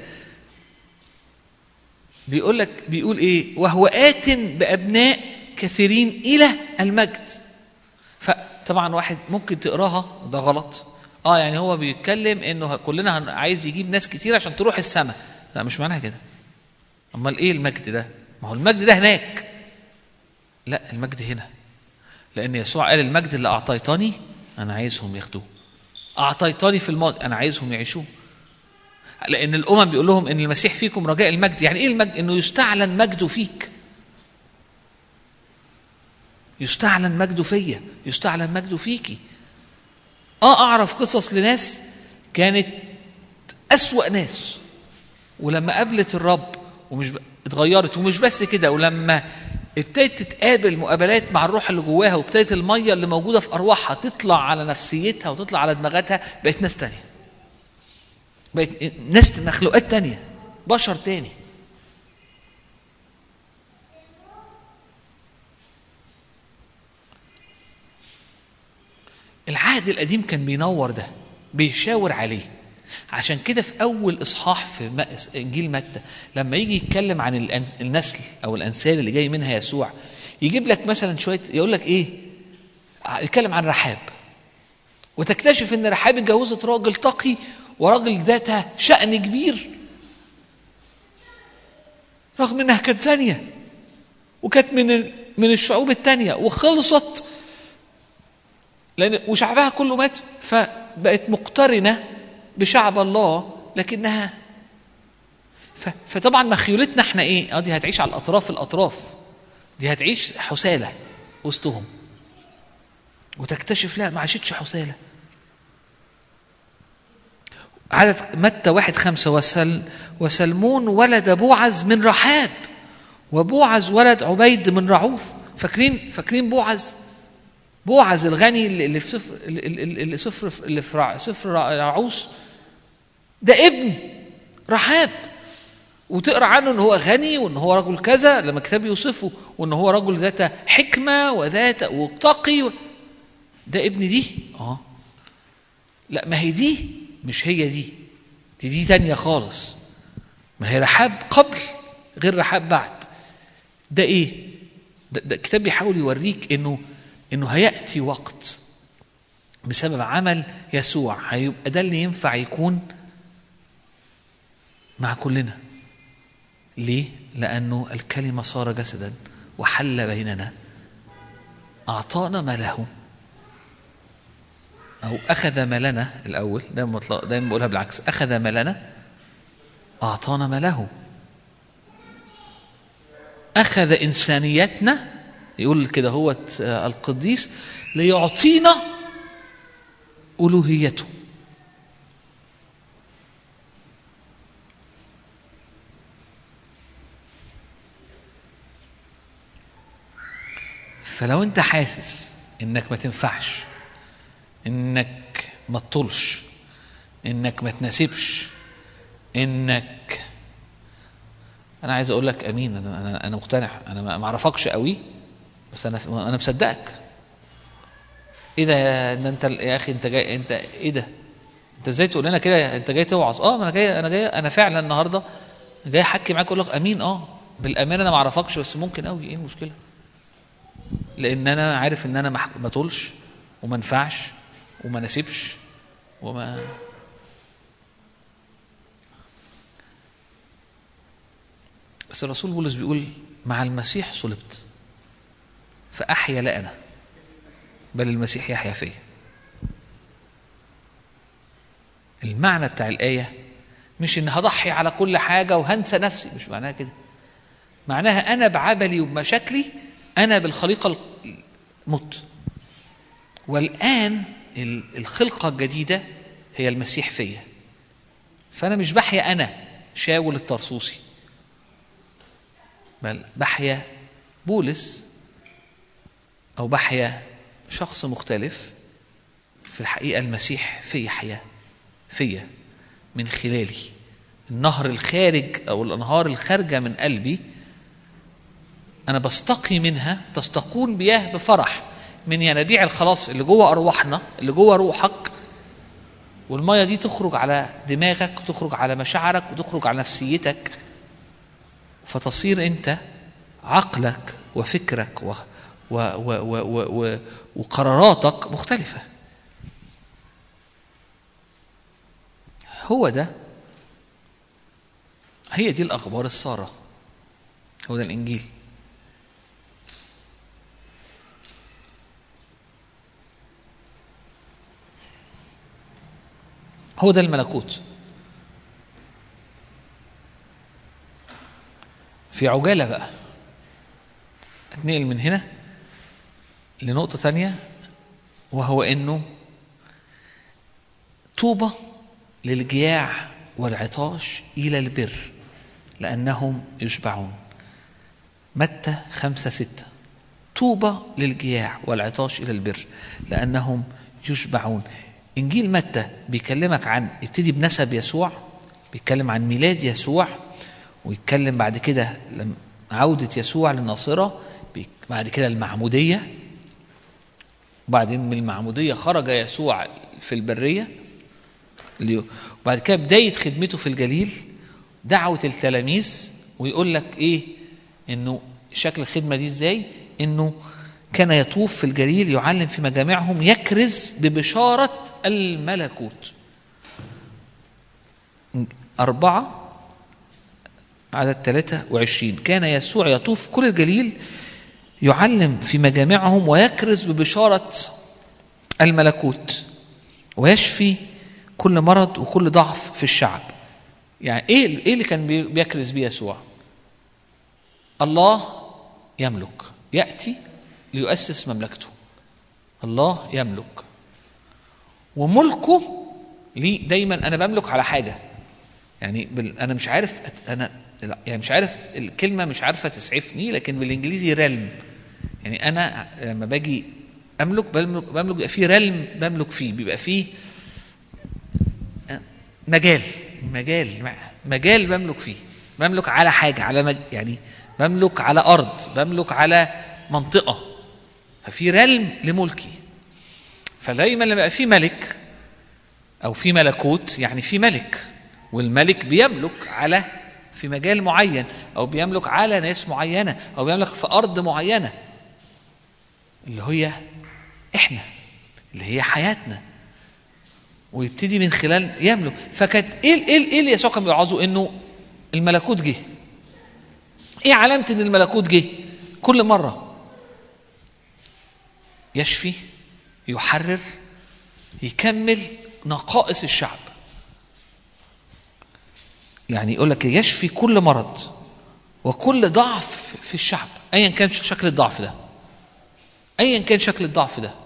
بيقول لك بيقول ايه؟ وهو آت بأبناء كثيرين إلى المجد. فطبعا واحد ممكن تقراها وده غلط. اه يعني هو بيتكلم انه كلنا هن- عايز يجيب ناس كتير عشان تروح السماء. لا مش معناها كده. امال ايه المجد ده؟ ما هو المجد ده هناك. لا المجد هنا لان يسوع قال المجد اللي اعطيتني انا عايزهم ياخدوه اعطيتني في الماضي انا عايزهم يعيشوه لان الامم بيقول لهم ان المسيح فيكم رجاء المجد يعني ايه المجد انه يستعلن مجده فيك يستعلن مجده فيا يستعلن مجده فيكي اه اعرف قصص لناس كانت اسوا ناس ولما قابلت الرب ومش ب... اتغيرت ومش بس كده ولما ابتدت تتقابل مقابلات مع الروح اللي جواها وابتدت الميه اللي موجوده في ارواحها تطلع على نفسيتها وتطلع على دماغاتها بقت ناس تانية بقت ناس مخلوقات تانية بشر تاني العهد القديم كان بينور ده بيشاور عليه عشان كده في اول اصحاح في م- انجيل متى لما يجي يتكلم عن الأن- النسل او الانسال اللي جاي منها يسوع يجيب لك مثلا شويه يقول لك ايه ع- يتكلم عن رحاب وتكتشف ان رحاب اتجوزت راجل تقي وراجل ذات شأن كبير رغم انها كانت زانيه وكانت من ال- من الشعوب التانية وخلصت لان وشعبها كله مات فبقت مقترنه بشعب الله لكنها ف... فطبعا مخيولتنا احنا ايه؟ اه دي هتعيش على الاطراف الاطراف دي هتعيش حساله وسطهم وتكتشف لا ما عاشتش حساله عدد متى واحد خمسة وسل وسلمون ولد بوعز من رحاب وبوعز ولد عبيد من رعوث فاكرين فاكرين بوعز بوعز الغني اللي اللي في سفر اللي- اللي اللي سفر اللي في رع- سفر رع- رعوث ده ابن رحاب وتقرا عنه ان هو غني وان هو رجل كذا لما الكتاب يوصفه وان هو رجل ذات حكمه وذات وتقي و... ده ابن دي اه لا ما هي دي مش هي دي دي دي تانية خالص ما هي رحاب قبل غير رحاب بعد ده ايه ده, ده الكتاب بيحاول يوريك انه انه هياتي وقت بسبب عمل يسوع هيبقى ده اللي ينفع يكون مع كلنا ليه لانه الكلمه صار جسدا وحل بيننا اعطانا ما له او اخذ ما لنا الاول دايما مطلق دايما بقولها بالعكس اخذ ما لنا اعطانا ما له اخذ انسانيتنا يقول كده هو القديس ليعطينا الوهيته فلو انت حاسس انك ما تنفعش انك ما تطولش انك ما تناسبش انك انا عايز اقول لك امين انا انا, أنا مقتنع انا ما ما اعرفكش قوي بس انا انا مصدقك ايه ده يا ده انت يا اخي انت جاي انت ايه ده انت ازاي تقول لنا كده انت جاي توعظ اه ما انا جاي انا جاي انا فعلا النهارده جاي احكي معاك اقول لك امين اه بالامانه انا ما اعرفكش بس ممكن قوي ايه المشكله لان انا عارف ان انا ما ما طولش وما انفعش وما ناسبش وما بس الرسول بولس بيقول مع المسيح صلبت فأحيا لا أنا بل المسيح يحيا فيا المعنى بتاع الآية مش إن هضحي على كل حاجة وهنسى نفسي مش معناها كده معناها أنا بعبلي وبمشاكلي أنا بالخليقة مت والآن ال- الخلقة الجديدة هي المسيح فيا فأنا مش بحيا أنا شاول الطرسوسي بل بحيا بولس أو بحيا شخص مختلف في الحقيقة المسيح في حياة فيا من خلالي النهر الخارج أو الأنهار الخارجة من قلبي أنا بستقي منها تستقون مياه بفرح من ينابيع الخلاص اللي جوه أرواحنا اللي جوه روحك والمية دي تخرج على دماغك وتخرج على مشاعرك وتخرج على نفسيتك فتصير أنت عقلك وفكرك و و و و و و وقراراتك مختلفة هو ده هي دي الأخبار السارة هو ده الإنجيل هو ده الملكوت في عجالة بقى اتنقل من هنا لنقطة تانية وهو انه طوبى للجياع والعطاش إلى البر لأنهم يشبعون متى خمسة ستة طوبى للجياع والعطاش إلى البر لأنهم يشبعون إنجيل متى بيكلمك عن ابتدي بنسب يسوع بيتكلم عن ميلاد يسوع ويتكلم بعد كده لم- عودة يسوع للناصرة بيك- بعد كده المعمودية وبعدين من المعمودية خرج يسوع في البرية اللي- وبعد كده بداية خدمته في الجليل دعوة التلاميذ ويقول لك ايه انه شكل الخدمة دي ازاي انه كان يطوف في الجليل يعلم في مجامعهم يكرز ببشارة الملكوت أربعة عدد 23 كان يسوع يطوف كل الجليل يعلم في مجامعهم ويكرز ببشارة الملكوت ويشفي كل مرض وكل ضعف في الشعب يعني ايه ايه اللي كان بي- بيكرز بيه يسوع الله يملك ياتي ليؤسس مملكته الله يملك وملكه ليه دايما انا بملك على حاجه يعني بال... انا مش عارف أت- انا لا، يعني مش عارف الكلمه مش عارفه تسعفني لكن بالانجليزي ريلم يعني انا لما باجي املك بملك بملك بيبقى فيه ريلم بملك فيه بيبقى فيه مجال مجال مجال بملك فيه بملك على حاجه على مج... يعني بملك على ارض بملك على منطقه ففي رلم لملكي فدايما لما يبقى في ملك او في ملكوت يعني في ملك والملك بيملك على في مجال معين او بيملك على ناس معينه او بيملك في ارض معينه اللي هي احنا اللي هي حياتنا ويبتدي من خلال يملك فكانت ايه ايه ايه اللي يسوع كان بيوعظه انه الملكوت جه ايه علامه ان الملكوت جه كل مره يشفي يحرر يكمل نقائص الشعب يعني يقول لك يشفي كل مرض وكل ضعف في الشعب ايا كان شكل الضعف ده ايا كان شكل الضعف ده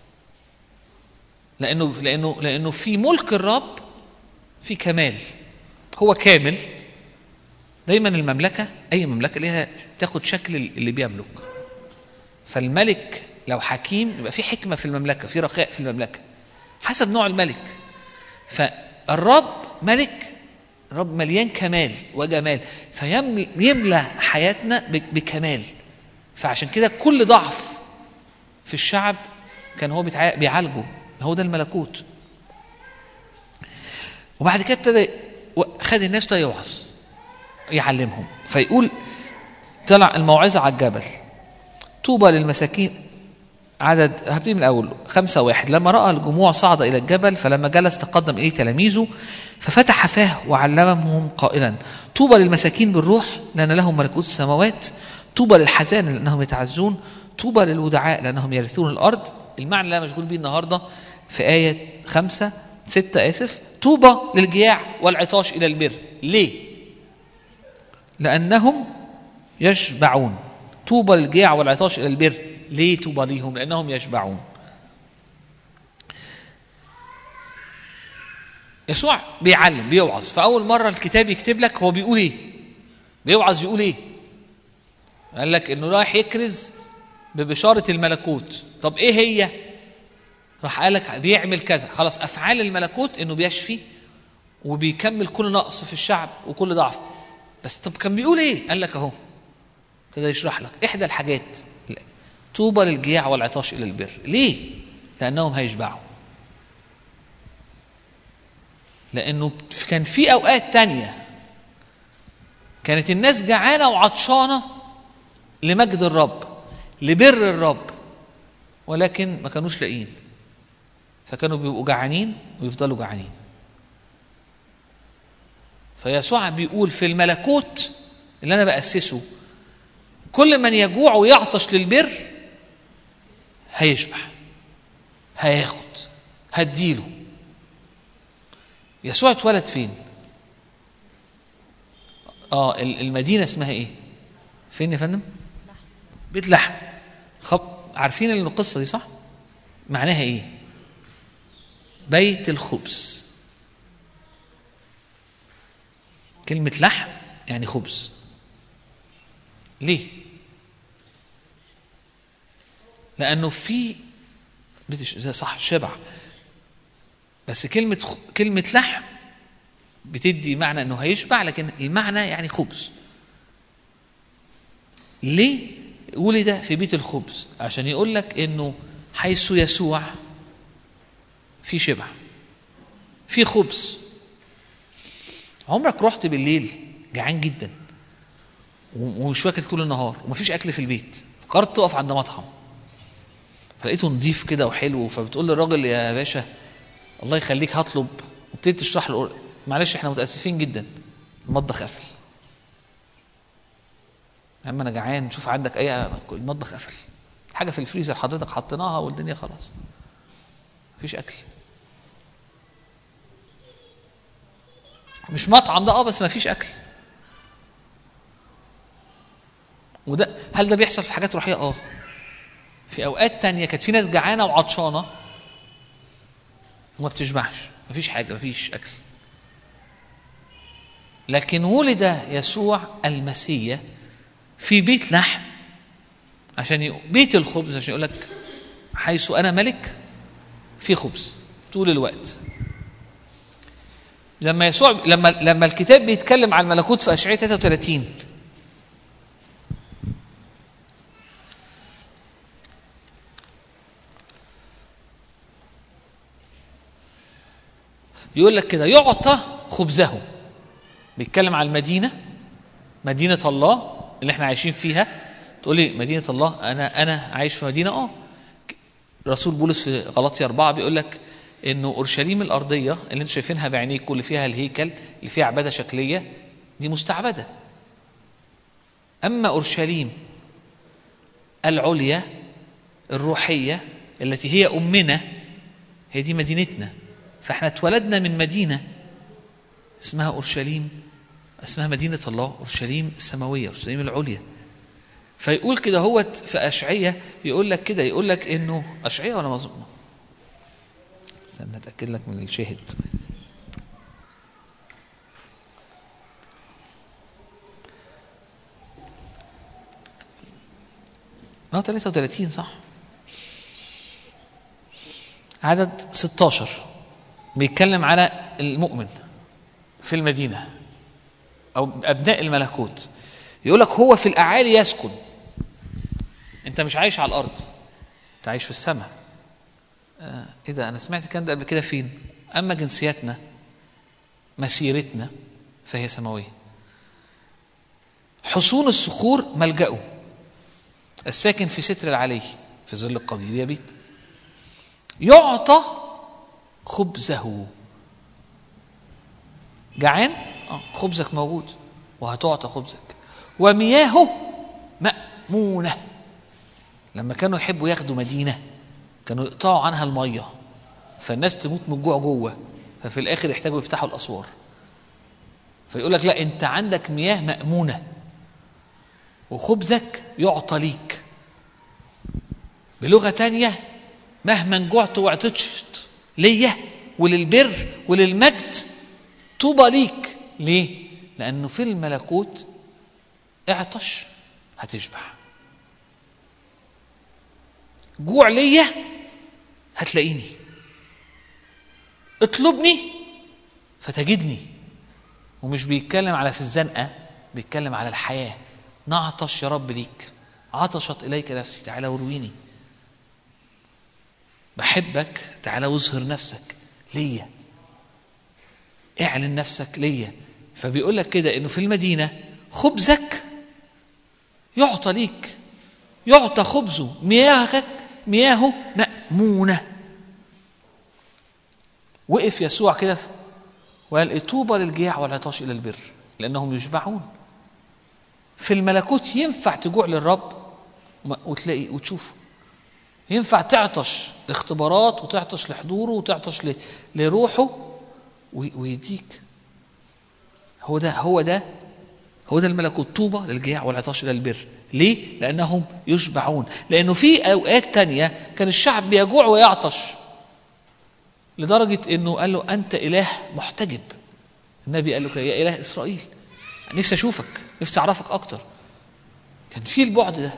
لانه لانه لانه في ملك الرب في كمال هو كامل دايما المملكه اي مملكه ليها تاخد شكل اللي بيملك فالملك لو حكيم يبقى في حكمه في المملكه في رخاء في المملكه حسب نوع الملك فالرب ملك رب مليان كمال وجمال فيملى حياتنا بكمال فعشان كده كل ضعف في الشعب كان هو بيتع- بيعالجه هو ده الملكوت وبعد كده ابتدى و- خد الناس ابتدى يوعظ يعلمهم فيقول طلع الموعظة على الجبل طوبى للمساكين عدد هبتدي من الأول خمسة واحد لما رأى الجموع صعد إلى الجبل فلما جلس تقدم إليه تلاميذه ففتح فاه وعلمهم قائلا طوبى للمساكين بالروح لأن لهم ملكوت السماوات طوبى للحزان لأنهم يتعزون طوبى للودعاء لأنهم يرثون الأرض المعنى اللي أنا مشغول بيه النهاردة في آية خمسة ستة آسف طوبى للجياع والعطاش إلى البر ليه؟ لأنهم يشبعون طوبى للجياع والعطاش إلى البر ليه طوبى ليهم لأنهم يشبعون يسوع بيعلم بيوعظ فأول مرة الكتاب يكتب لك هو بيقول إيه بيوعظ يقول إيه قال لك إنه رايح يكرز ببشارة الملكوت طب إيه هي راح قال لك بيعمل كذا خلاص أفعال الملكوت إنه بيشفي وبيكمل كل نقص في الشعب وكل ضعف بس طب كان بيقول ايه قال لك اهو ابتدى يشرح لك احدى الحاجات طوبى للجياع والعطاش الى البر ليه لانهم هيشبعوا لانه كان في اوقات تانية كانت الناس جعانه وعطشانه لمجد الرب لبر الرب ولكن ما كانوش لاقيين فكانوا بيبقوا جعانين ويفضلوا جعانين فيسوع بيقول في الملكوت اللي انا باسسه كل من يجوع ويعطش للبر هيشبع هياخد هديله يسوع اتولد فين اه ال- المدينه اسمها ايه فين يا فندم بيت لحم خب عارفين القصه دي صح معناها ايه بيت الخبز كلمة لحم يعني خبز ليه؟ لأنه في بتش... ده صح شبع بس كلمة خ... كلمة لحم بتدي معنى انه هيشبع لكن المعنى يعني خبز ليه ولد في بيت الخبز عشان يقول لك انه حيث يسوع في شبع في خبز عمرك رحت بالليل جعان جدا و- ومش واكل طول النهار ومفيش اكل في البيت قررت تقف عند مطعم فلقيته نضيف كده وحلو فبتقول للراجل يا باشا الله يخليك هطلب وابتدي تشرح له معلش احنا متاسفين جدا المطبخ قفل يا عم انا جعان شوف عندك اي المطبخ قفل حاجه في الفريزر حضرتك حطيناها والدنيا خلاص مفيش اكل مش مطعم ده اه بس مفيش اكل وده هل ده بيحصل في حاجات روحيه اه في اوقات تانية كانت في ناس جعانه وعطشانه وما بتشبعش مفيش حاجه مفيش اكل لكن ولد يسوع المسيح في بيت لحم عشان ي... بيت الخبز عشان يقول لك حيث انا ملك في خبز طول الوقت لما يسوع لما لما الكتاب بيتكلم عن الملكوت في اشعياء 33 يقول لك كده يعطى خبزه بيتكلم عن المدينه مدينه الله اللي احنا عايشين فيها تقول لي مدينه الله انا انا عايش في مدينه اه رسول بولس في غلطية أربعة بيقول لك إنه أورشليم الأرضية اللي أنتم شايفينها بعينيكم اللي فيها الهيكل اللي فيها عبادة شكلية دي مستعبدة أما أورشليم العليا الروحية التي هي أمنا هي دي مدينتنا فاحنا اتولدنا من مدينة اسمها أورشليم اسمها مدينة الله أورشليم السماوية أورشليم العليا فيقول كده هو في أشعية يقول لك كده يقول لك إنه أشعية ولا مظلوم استنى أتأكد لك من الشاهد اه 33 صح عدد 16 بيتكلم على المؤمن في المدينة أو أبناء الملكوت يقول لك هو في الأعالي يسكن أنت مش عايش على الأرض أنت عايش في السماء آه إيه ده أنا سمعت الكلام ده قبل كده فين أما جنسياتنا مسيرتنا فهي سماوية حصون الصخور ملجأه الساكن في ستر العلي في ظل القدير يبيت يعطى خبزه جعان آه خبزك موجود وهتعطى خبزك ومياهه مأمونة لما كانوا يحبوا ياخدوا مدينة كانوا يقطعوا عنها المية فالناس تموت من الجوع جوه ففي الآخر يحتاجوا يفتحوا الأسوار فيقول لك لا أنت عندك مياه مأمونة وخبزك يعطى ليك بلغة تانية مهما جعت وعطشت ليا وللبر وللمجد طوبى ليك ليه؟ لأنه في الملكوت اعطش هتشبع جوع ليا هتلاقيني اطلبني فتجدني ومش بيتكلم على في الزنقة بيتكلم على الحياة نعطش يا رب ليك عطشت إليك نفسي تعالى ورويني بحبك تعالى واظهر نفسك ليا اعلن نفسك ليا فبيقول لك كده انه في المدينه خبزك يعطى ليك يعطى خبزه مياهك مياهه مأمونة وقف يسوع كده وقال طوبى للجياع والعطاش إلى البر لأنهم يشبعون في الملكوت ينفع تجوع للرب وتلاقي وتشوفه ينفع تعطش لاختبارات وتعطش لحضوره وتعطش لروحه ويديك هو ده هو ده هو ده الملكوت طوبى للجياع والعطاش الى البر ليه لانهم يشبعون لانه في اوقات تانية كان الشعب بيجوع ويعطش لدرجة انه قال له انت اله محتجب النبي قال له يا اله اسرائيل نفسي اشوفك نفسي اعرفك اكتر كان في البعد ده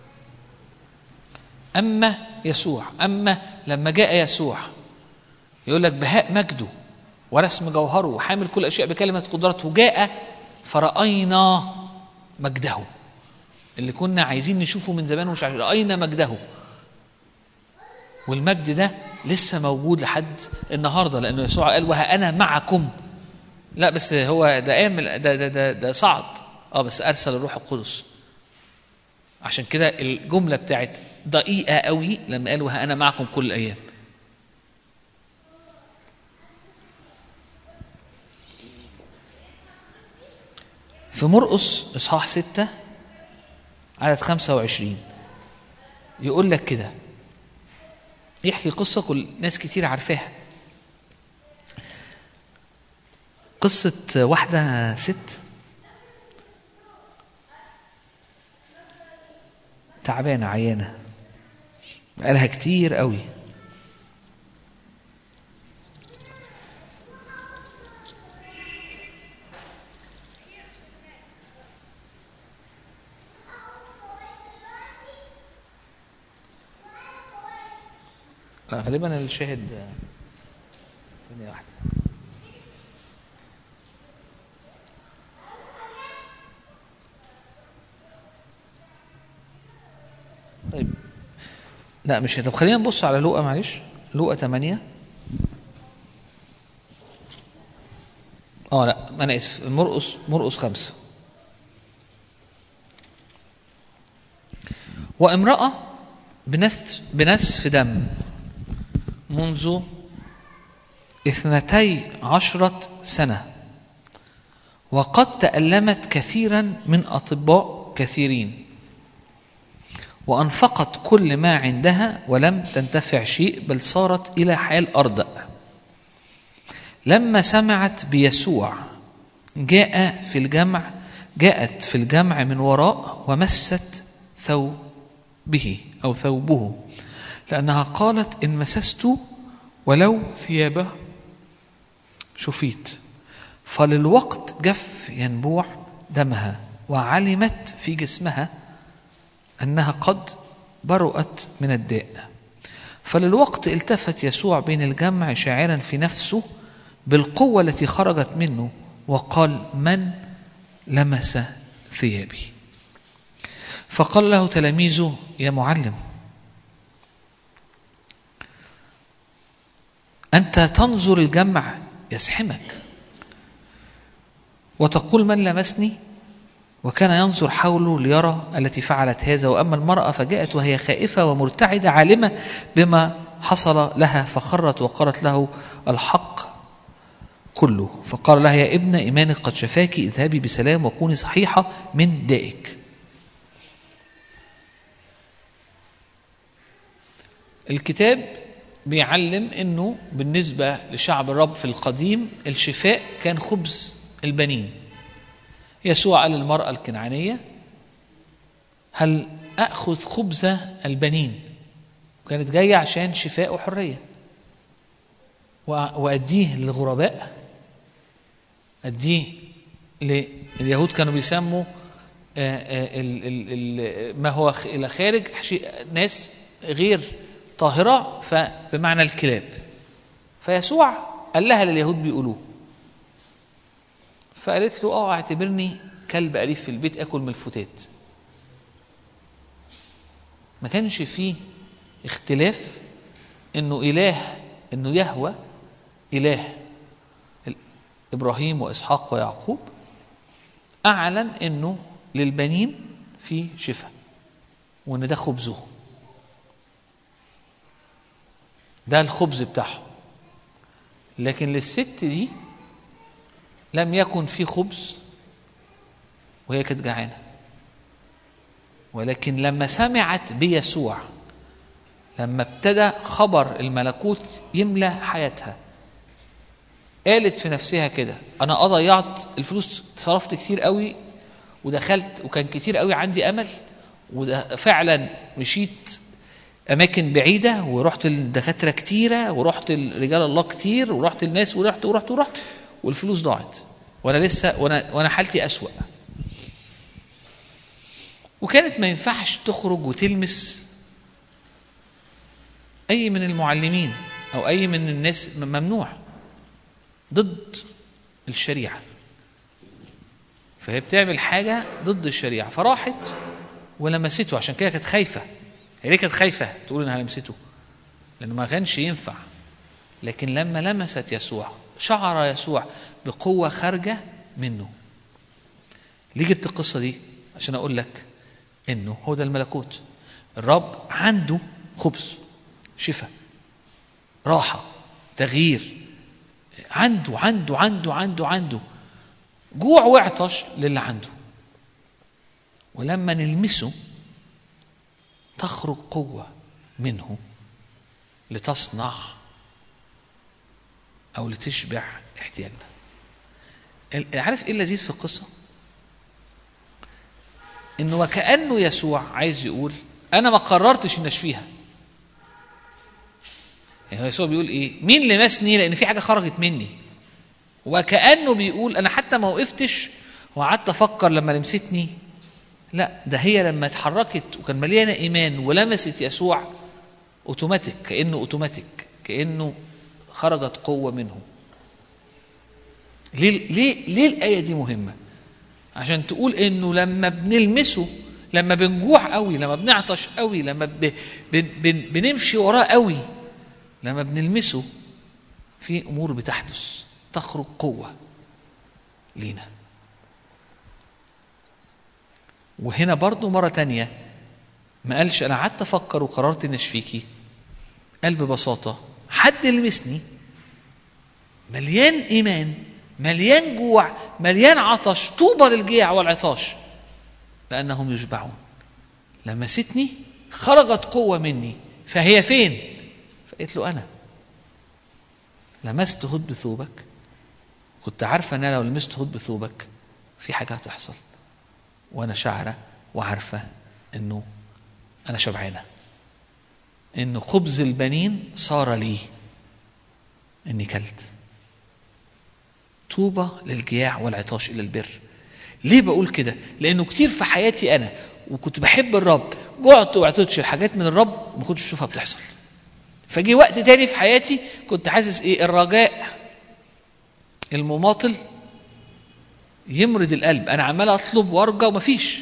اما يسوع اما لما جاء يسوع يقول لك بهاء مجده ورسم جوهره وحامل كل الاشياء بكلمه قدرته جاء فرأينا مجده اللي كنا عايزين نشوفه من زمان ومش عارفين رأينا مجده والمجد ده لسه موجود لحد النهارده لانه يسوع قال وها انا معكم لا بس هو ده قام ده ده ده, ده صعد اه بس ارسل الروح القدس عشان كده الجمله بتاعت دقيقه قوي لما قال وها انا معكم كل الايام في مرقس اصحاح ستة عدد 25 يقول لك كده يحكي قصة كل ناس كتير عارفاها قصة واحدة ست تعبانة عيانة بقالها كتير قوي لا غالبا الشاهد ثانية واحدة طيب لا مش طب خلينا نبص على لوقا معلش لوقا 8 اه لا انا اسف مرقص مرقص خمسة وامرأة بنث بنسف دم منذ اثنتي عشرة سنة وقد تألمت كثيرا من أطباء كثيرين وأنفقت كل ما عندها ولم تنتفع شيء بل صارت إلى حال أردأ لما سمعت بيسوع جاء في الجمع جاءت في الجمع من وراء ومست ثوبه أو ثوبه لأنها قالت إن مسست ولو ثيابه شفيت فللوقت جف ينبوع دمها وعلمت في جسمها أنها قد برؤت من الداء فللوقت التفت يسوع بين الجمع شاعرا في نفسه بالقوة التي خرجت منه وقال من لمس ثيابي فقال له تلاميذه يا معلم أنت تنظر الجمع يزحمك وتقول من لمسني وكان ينظر حوله ليرى التي فعلت هذا وأما المرأة فجاءت وهي خائفة ومرتعدة عالمة بما حصل لها فخرت وقالت له الحق كله فقال لها يا ابنة إيمانك قد شفاك اذهبي بسلام وكوني صحيحة من دائك الكتاب بيعلم انه بالنسبه لشعب الرب في القديم الشفاء كان خبز البنين يسوع قال للمراه الكنعانيه هل اخذ خبز البنين وكانت جايه عشان شفاء وحريه واديه للغرباء اديه اليهود كانوا بيسموا ما هو الى خارج ناس غير طاهرة فبمعنى الكلاب فيسوع قال لها لليهود بيقولوه فقالت له اه اعتبرني كلب أليف في البيت اكل من الفتات ما كانش فيه اختلاف انه اله انه يهوى اله ابراهيم واسحاق ويعقوب اعلن انه للبنين في شفاء وان ده خبزهم ده الخبز بتاعهم لكن للست دي لم يكن في خبز وهي كانت جعانه ولكن لما سمعت بيسوع لما ابتدى خبر الملكوت يملى حياتها قالت في نفسها كده انا اه ضيعت الفلوس صرفت كتير قوي ودخلت وكان كتير قوي عندي امل وده فعلا مشيت اماكن بعيده ورحت لدكاتره كتيره ورحت لرجال الله كتير ورحت لناس ورحت ورحت ورحت والفلوس ضاعت وانا لسه وانا وانا حالتي اسوا وكانت ما ينفعش تخرج وتلمس اي من المعلمين او اي من الناس ممنوع ضد الشريعه فهي بتعمل حاجه ضد الشريعه فراحت ولمسته عشان كده كانت خايفه هي ليه كانت خايفه تقول انها لمسته لانه ما كانش ينفع لكن لما لمست يسوع شعر يسوع بقوه خارجه منه ليه جبت القصه دي عشان اقول لك انه هو ده الملكوت الرب عنده خبز شفاء راحه تغيير عنده عنده عنده عنده عنده جوع وعطش للي عنده ولما نلمسه تخرج قوة منه لتصنع أو لتشبع احتياجنا ال- عارف ايه اللذيذ في القصة؟ انه وكأنه يسوع عايز يقول انا ما قررتش ان اشفيها يعني هو يسوع بيقول ايه مين لمسني لان في حاجه خرجت مني وكانه بيقول انا حتى ما وقفتش وقعدت افكر لما لمستني لا ده هي لما اتحركت وكان مليانه ايمان ولمست يسوع اوتوماتيك كانه اوتوماتيك كانه خرجت قوه منه ليه ليه ليه الايه دي مهمه عشان تقول انه لما بنلمسه لما بنجوع قوي لما بنعطش قوي لما ب... بن... بن... بنمشي وراه قوي لما بنلمسه في امور بتحدث تخرج قوه لينا وهنا برضو مرة تانية ما قالش أنا قعدت أفكر وقررت إن أشفيكي قال ببساطة حد لمسني مليان إيمان مليان جوع مليان عطش طوبى للجيع والعطاش لأنهم يشبعون لمستني خرجت قوة مني فهي فين؟ فقلت له أنا لمست هد بثوبك كنت عارفة أن أنا لو لمست هد بثوبك في حاجة هتحصل وأنا شاعرة وعارفة أنه أنا شبعانة أنه خبز البنين صار لي إني كلت طوبى للجياع والعطاش إلى البر ليه بقول كده؟ لأنه كتير في حياتي أنا وكنت بحب الرب جعت وعطيتش الحاجات من الرب ما كنتش اشوفها بتحصل فجي وقت تاني في حياتي كنت حاسس ايه الرجاء المماطل يمرض القلب انا عمال اطلب وارجى ومفيش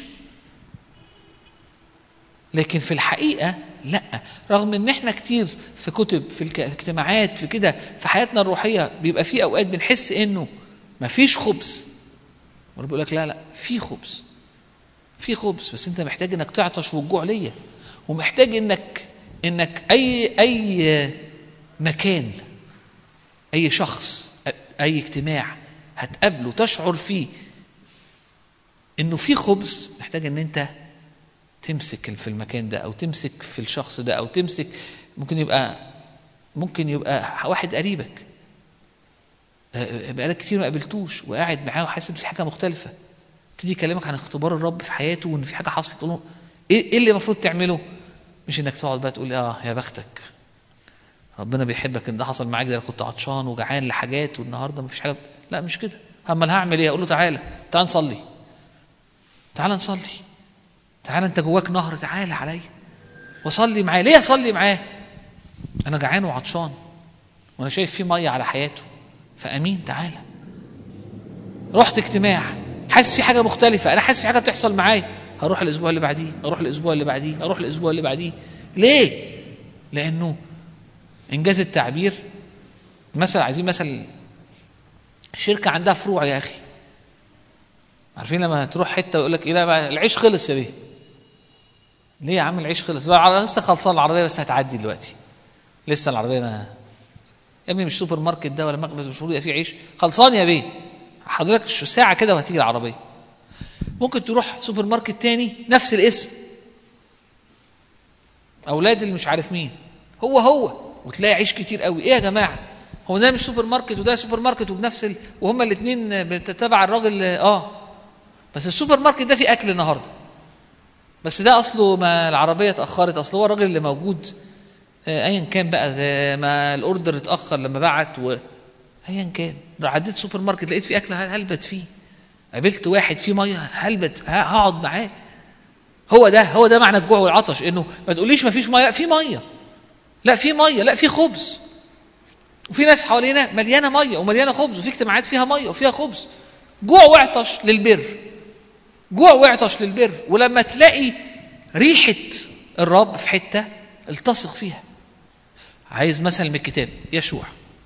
لكن في الحقيقه لا رغم ان احنا كتير في كتب في الاجتماعات في كده في حياتنا الروحيه بيبقى في اوقات بنحس انه مفيش خبز ورب بيقول لك لا لا في خبز في خبز بس انت محتاج انك تعطش والجوع ليا ومحتاج انك انك اي اي مكان اي شخص اي اجتماع هتقابله تشعر فيه انه في خبز محتاج ان انت تمسك في المكان ده او تمسك في الشخص ده او تمسك ممكن يبقى ممكن يبقى واحد قريبك بقالك كتير ما قابلتوش وقاعد معاه وحاسس ان في حاجه مختلفه يبتدي يكلمك عن اختبار الرب في حياته وان في حاجه حصلت تقول له ايه اللي المفروض تعمله؟ مش انك تقعد بقى تقول اه يا بختك ربنا بيحبك ان ده حصل معاك ده انا كنت عطشان وجعان لحاجات والنهارده مفيش حاجه لا مش كده امال هعمل ايه؟ اقول له تعالى تعال نصلي تعال نصلي تعال انت جواك نهر تعالى عليا وصلي معاه ليه اصلي معاه؟ انا جعان وعطشان وانا شايف في ميه على حياته فامين تعالى رحت اجتماع حاسس في حاجه مختلفه انا حاسس في حاجه بتحصل معايا هروح الاسبوع اللي بعديه اروح الاسبوع اللي بعديه اروح الاسبوع اللي بعديه ليه لانه انجاز التعبير مثلا عايزين مثلا شركه عندها فروع يا اخي عارفين لما تروح حته ويقول لك ايه لا العيش خلص يا بيه ليه يا عم العيش خلص لسه خلصان العربيه بس هتعدي دلوقتي لسه العربيه ما يا ابني مش سوبر ماركت ده ولا مخبز مش يبقى فيه عيش خلصان يا بيه حضرتك ساعه كده وهتيجي العربيه ممكن تروح سوبر ماركت تاني نفس الاسم اولاد اللي مش عارف مين هو هو وتلاقي عيش كتير قوي ايه يا جماعه هو ده مش سوبر ماركت وده سوبر ماركت وبنفس ال... وهما الاثنين تبع الراجل اه بس السوبر ماركت ده فيه اكل النهارده بس ده اصله ما العربيه اتاخرت اصله هو الراجل اللي موجود آه ايا كان بقى ما الاوردر اتاخر لما بعت و... ايا كان عديت سوبر ماركت لقيت فيه اكل هلبت فيه قابلت واحد فيه ميه هلبت هقعد معاه هو ده هو ده معنى الجوع والعطش انه ما تقوليش ما فيش ميه لا في ميه لا في ميه لا في خبز وفي ناس حوالينا مليانه ميه ومليانه خبز وفي اجتماعات فيها ميه وفيها خبز جوع وعطش للبر جوع وعطش للبر ولما تلاقي ريحه الرب في حته التصق فيها عايز مثل من الكتاب يشوع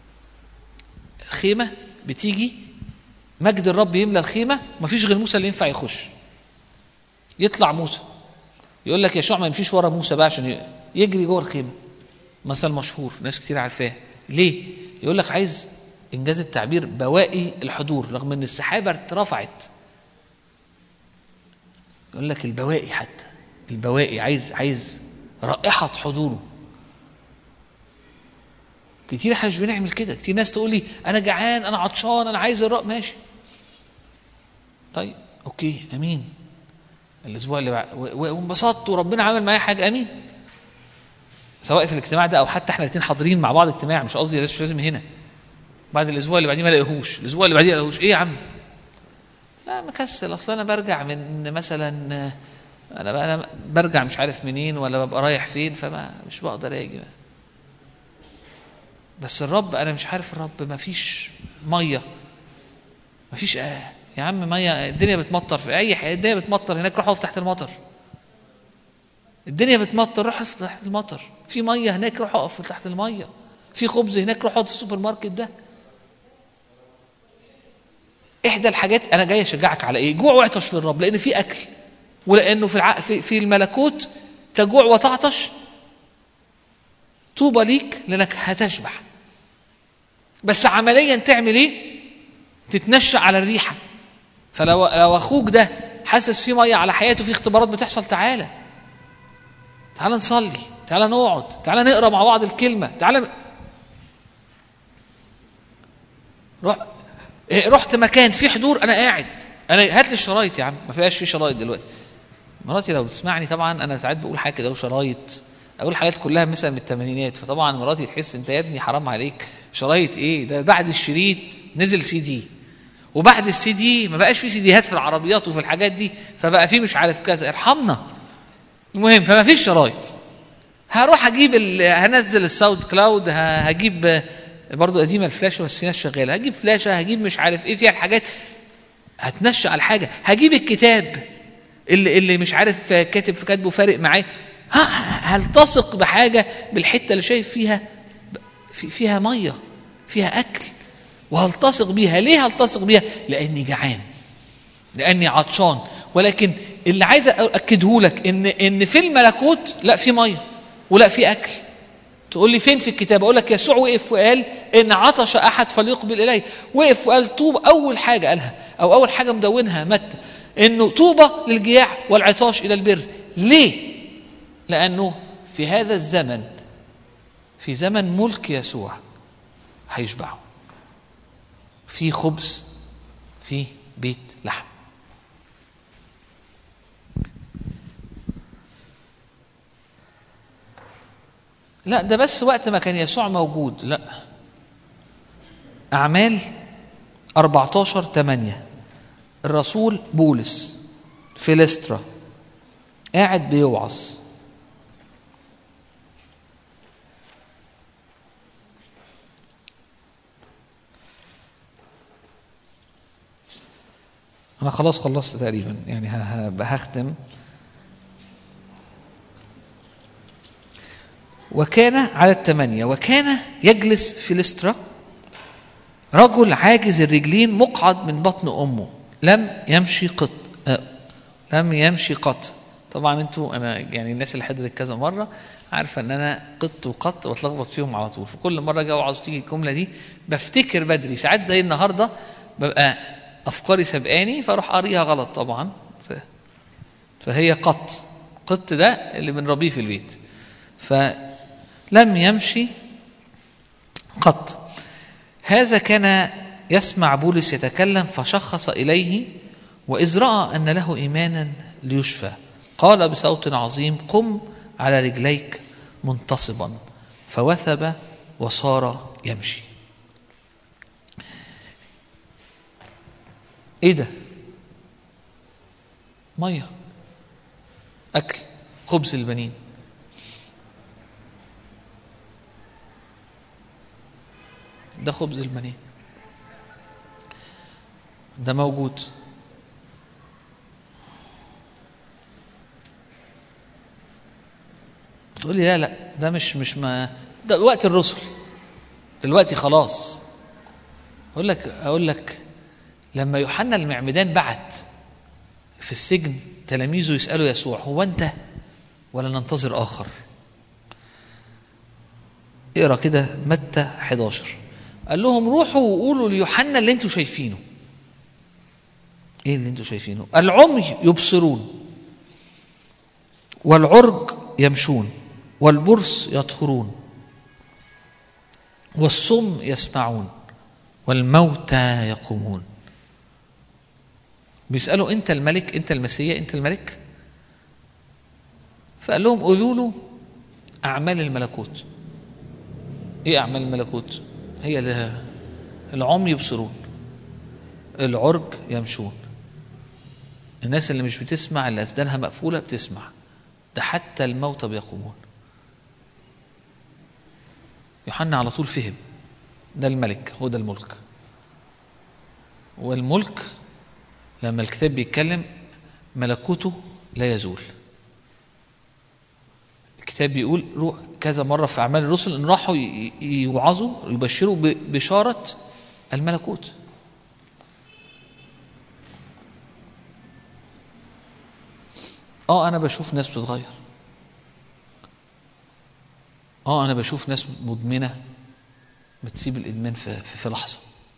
خيمة بتيجي مجد الرب يملى الخيمة مفيش غير موسى اللي ينفع يخش يطلع موسى يقول لك يشوع ما يمشيش ورا موسى بقى عشان يجري جوه الخيمة مثل مشهور ناس كتير عارفاه ليه يقول لك عايز انجاز التعبير بواقي الحضور رغم ان السحابه اترفعت يقول لك البواقي حتى البواقي عايز عايز رائحه حضوره كتير احنا مش بنعمل كده كتير ناس تقول لي انا جعان انا عطشان انا عايز الرق ماشي طيب اوكي امين الاسبوع اللي بعد وانبسطت وربنا عمل معايا حاجه امين سواء في الاجتماع ده او حتى احنا الاثنين حاضرين مع بعض اجتماع مش قصدي مش لازم هنا بعد الاسبوع اللي بعديه ما الاقيهوش الاسبوع اللي بعديه ما الاقيهوش ايه يا عم لا مكسل اصل انا برجع من مثلا انا انا برجع مش عارف منين ولا ببقى رايح فين فما مش بقدر اجي بس الرب انا مش عارف الرب ما فيش ميه ما فيش آه يا عم ميه الدنيا بتمطر في اي حاجه الدنيا بتمطر هناك روح اقف تحت المطر الدنيا بتمطر روح اقف تحت المطر في ميه هناك روح اقف تحت الميه في خبز هناك روح اقعد في السوبر ماركت ده احدى الحاجات انا جاي اشجعك على ايه جوع وعطش للرب لان في اكل ولانه في الع... في, في الملكوت تجوع وتعطش طوبى ليك لانك هتشبع بس عمليا تعمل ايه تتنشأ على الريحه فلو لو اخوك ده حاسس في ميه على حياته في اختبارات بتحصل تعالى تعالى نصلي تعالى نقعد تعالى نقرا مع بعض الكلمه تعالى روح رحت مكان فيه حضور انا قاعد انا هات لي الشرايط يا عم ما فيهاش في شرايط دلوقتي مراتي لو تسمعني طبعا انا ساعات بقول حاجه كده شرايط اقول حاجات كلها مثلا من الثمانينات فطبعا مراتي تحس انت يا ابني حرام عليك شرايط ايه ده بعد الشريط نزل سي دي وبعد السي دي ما بقاش في سيديهات في العربيات وفي الحاجات دي فبقى في مش عارف كذا ارحمنا المهم فما فيش شرايط هروح اجيب هنزل الساوند كلاود هجيب برضو قديمه الفلاشه بس في ناس شغاله هجيب فلاشه هجيب مش عارف ايه فيها الحاجات هتنشأ على حاجه هجيب الكتاب اللي اللي مش عارف كاتب في كاتبه فارق معاه هلتصق بحاجه بالحته اللي شايف فيها في فيها ميه فيها اكل وهلتصق بيها ليه هلتصق بيها لاني جعان لاني عطشان ولكن اللي عايز اكده لك ان ان في الملكوت لا في ميه ولا في اكل تقول لي فين في الكتاب اقول لك يسوع وقف وقال ان عطش احد فليقبل الي وقف وقال طوبى اول حاجه قالها او اول حاجه مدونها متى انه طوبى للجياع والعطاش الى البر ليه لانه في هذا الزمن في زمن ملك يسوع هيشبعوا في خبز في بيت لحم لا ده بس وقت ما كان يسوع موجود لا أعمال 14 8 الرسول بولس في لسترا قاعد بيوعظ أنا خلاص خلصت تقريبا يعني هختم وكان على الثمانية وكان يجلس في لسترا رجل عاجز الرجلين مقعد من بطن أمه لم يمشي قط آه لم يمشي قط طبعا انتوا انا يعني الناس اللي حضرت كذا مره عارفه ان انا قط وقط بتلخبط فيهم على طول فكل مره اجي اوعظ تيجي الجمله دي بفتكر بدري ساعات زي النهارده ببقى افكاري سبقاني فاروح قاريها غلط طبعا فهي قط قط ده اللي بنربيه في البيت فلم يمشي قط هذا كان يسمع بولس يتكلم فشخص اليه واذ راى ان له ايمانا ليشفى قال بصوت عظيم قم على رجليك منتصبا فوثب وصار يمشي ايه ده ميه اكل خبز البنين ده خبز البنين ده موجود تقول لي لا لا ده مش مش ما ده وقت الرسل دلوقتي خلاص اقول لك اقول لك لما يوحنا المعمدان بعت في السجن تلاميذه يسالوا يسوع هو انت ولا ننتظر اخر اقرا كده متى 11 قال لهم روحوا وقولوا ليوحنا اللي انتوا شايفينه ايه اللي انتوا شايفينه العمي يبصرون والعرج يمشون والبرص يطهرون والصم يسمعون والموتى يقومون بيسألوا أنت الملك أنت المسيح أنت الملك فقال لهم قولوا له أعمال الملكوت إيه أعمال الملكوت هي اللي العمي يبصرون العرج يمشون الناس اللي مش بتسمع اللي أفدانها مقفولة بتسمع ده حتى الموتى بيقومون يوحنا على طول فهم ده الملك هو ده الملك والملك لما الكتاب بيتكلم ملكوته لا يزول الكتاب بيقول روح كذا مرة في أعمال الرسل إن راحوا ي- ي- يوعظوا يبشروا ببشارة الملكوت اه انا بشوف ناس بتتغير اه انا بشوف ناس مدمنه بتسيب الادمان في في, في لحظه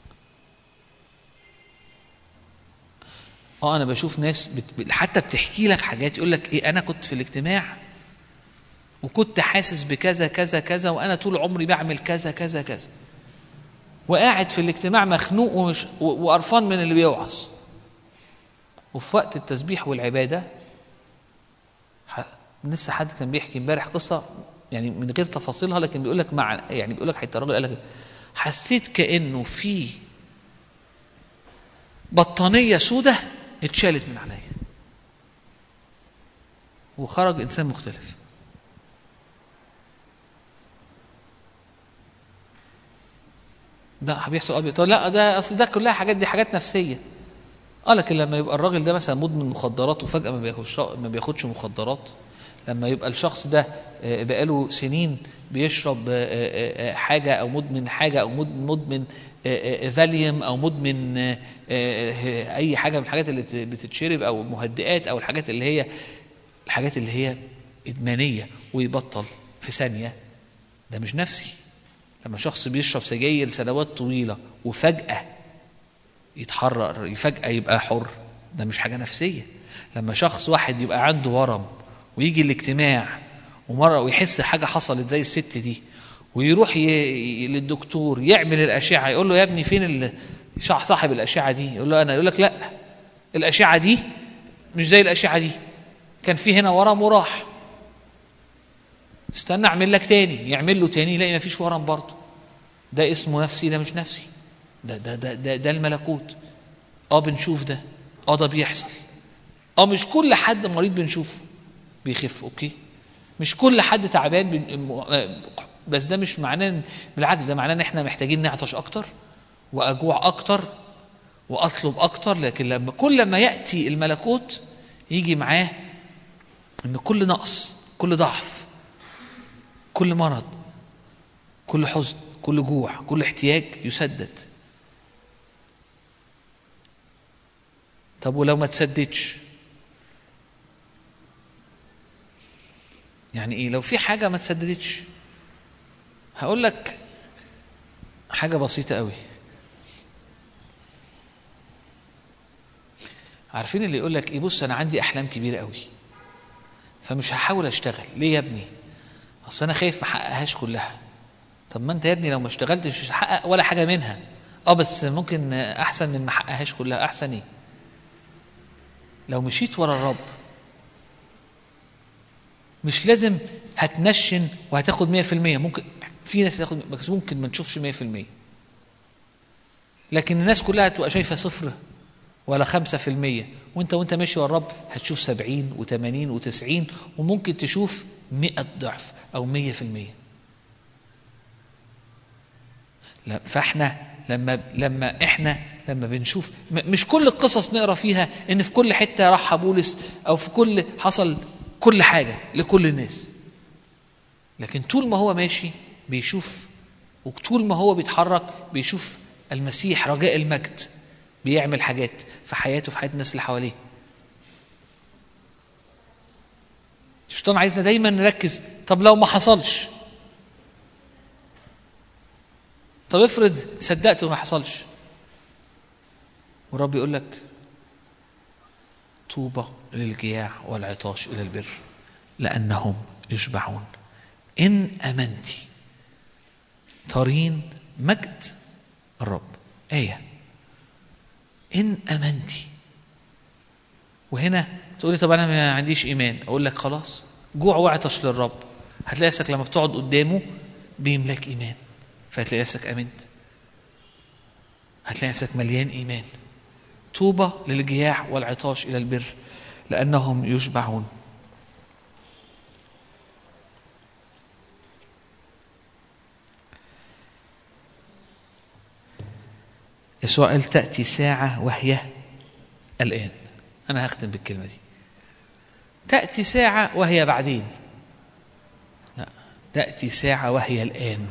اه انا بشوف ناس بت... حتى بتحكي لك حاجات يقول لك ايه انا كنت في الاجتماع وكنت حاسس بكذا كذا كذا وانا طول عمري بعمل كذا كذا كذا وقاعد في الاجتماع مخنوق ومش و- وقرفان من اللي بيوعظ وفي وقت التسبيح والعباده ح- لسه حد كان بيحكي امبارح قصه يعني من غير تفاصيلها لكن بيقول لك مع يعني بيقول لك حتى الراجل قال لك حسيت كانه في بطانيه سودة اتشالت من عليا وخرج انسان مختلف ده بيحصل اه بيقول لا ده اصل ده كلها حاجات دي حاجات نفسيه اه لكن لما يبقى الراجل ده مثلا مدمن مخدرات وفجاه ما بياخدش ما بياخدش مخدرات لما يبقى الشخص ده آه، بقاله سنين بيشرب آه، آه، آه، حاجه او مدمن حاجه او مد- مدمن آه، آه، فاليوم او مدمن آه، آه، اي حاجه من الحاجات اللي بت- بتتشرب او مهدئات او الحاجات اللي هي الحاجات اللي هي ادمانيه ويبطل في ثانيه ده مش نفسي لما شخص بيشرب سجاير سنوات طويله وفجاه يتحرر فجأة يبقى حر ده مش حاجة نفسية لما شخص واحد يبقى عنده ورم ويجي الاجتماع ومرة ويحس حاجة حصلت زي الست دي ويروح ي... ي- للدكتور يعمل الأشعة يقول له يا ابني فين ال... شع- صاحب الأشعة دي يقول له أنا يقول لك لا الأشعة دي مش زي الأشعة دي كان في هنا ورم وراح استنى اعمل لك تاني يعمل له تاني يلاقي مفيش ورم برضه ده اسمه نفسي ده مش نفسي ده ده ده ده, ده الملكوت اه بنشوف ده اه ده بيحصل اه مش كل حد مريض بنشوفه بيخف اوكي مش كل حد تعبان بن... م- آه، بس ده مش معناه إن- بالعكس ده معناه ان احنا محتاجين نعطش اكتر واجوع اكتر واطلب اكتر لكن لما كل ما ياتي الملكوت يجي معاه ان كل نقص كل ضعف كل مرض كل حزن كل جوع كل احتياج يسدد طب ولو ما تسددش يعني ايه لو في حاجه ما تسددتش هقول لك حاجه بسيطه قوي عارفين اللي يقول لك ايه بص انا عندي احلام كبيره قوي فمش هحاول اشتغل ليه يا ابني اصل انا خايف ما احققهاش كلها طب ما انت يا ابني لو ما اشتغلتش مش هتحقق ولا حاجه منها اه بس ممكن احسن من ما احققهاش كلها احسن ايه لو مشيت ورا الرب مش لازم هتنشن وهتاخد 100% ممكن في ناس تاخد بس ممكن ما نشوفش 100% لكن الناس كلها هتبقى شايفه صفر ولا 5% وانت وانت ماشي ورا الرب هتشوف 70 و80 و90 وممكن تشوف 100 ضعف او 100% لا فاحنا لما لما احنا لما بنشوف م- مش كل القصص نقرا فيها ان في كل حته راح بولس او في كل حصل كل حاجه لكل الناس لكن طول ما هو ماشي بيشوف وطول ما هو بيتحرك بيشوف المسيح رجاء المجد بيعمل حاجات في حياته في حياة الناس اللي حواليه الشيطان عايزنا دايما نركز طب لو ما حصلش طب افرض صدقت وما حصلش والرب يقول لك طوبى للجياع والعطاش الى البر لانهم يشبعون ان امنت ترين مجد الرب ايه ان امنت وهنا تقولي طب انا ما عنديش ايمان اقول لك خلاص جوع وعطش للرب هتلاقي نفسك لما بتقعد قدامه بيملاك ايمان فهتلاقي نفسك امنت هتلاقي نفسك مليان ايمان طوبى للجياع والعطاش الى البر لانهم يشبعون يسوع قال تأتي ساعة وهي الآن أنا هختم بالكلمة دي تأتي ساعة وهي بعدين لا تأتي ساعة وهي الآن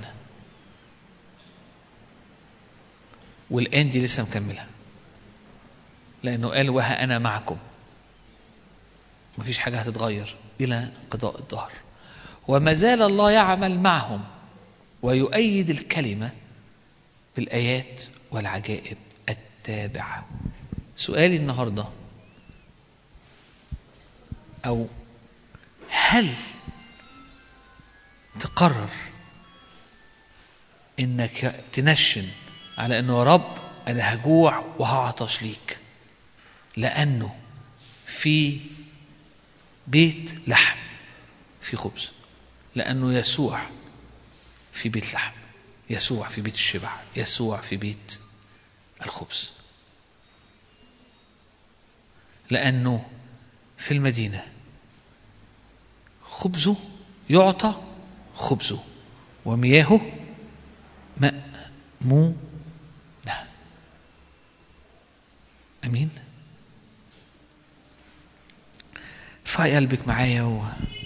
والآن دي لسه مكملة لأنه قال وها أنا معكم مفيش حاجة هتتغير إلى انقضاء الظهر وما زال الله يعمل معهم ويؤيد الكلمة بالآيات والعجائب التابعة سؤالي النهارده أو هل تقرر إنك تنشن على إنه يا رب أنا هجوع وهعطش ليك لأنه في بيت لحم في خبز لأنه يسوع في بيت لحم يسوع في بيت الشبع يسوع في بيت الخبز لأنه في المدينة خبزه يعطى خبزه ومياهه مأمونة أمين ارفعي قلبك معايا و...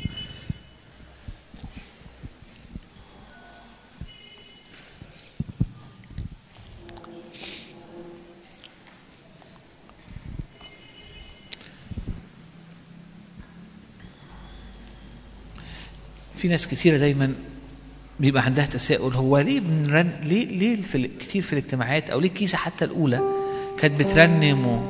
في ناس كثيرة دايما بيبقى عندها تساؤل هو ليه بنرن ليه ليه في ال- كتير في الاجتماعات او ليه الكيسة حتى الأولى كانت بترنم و...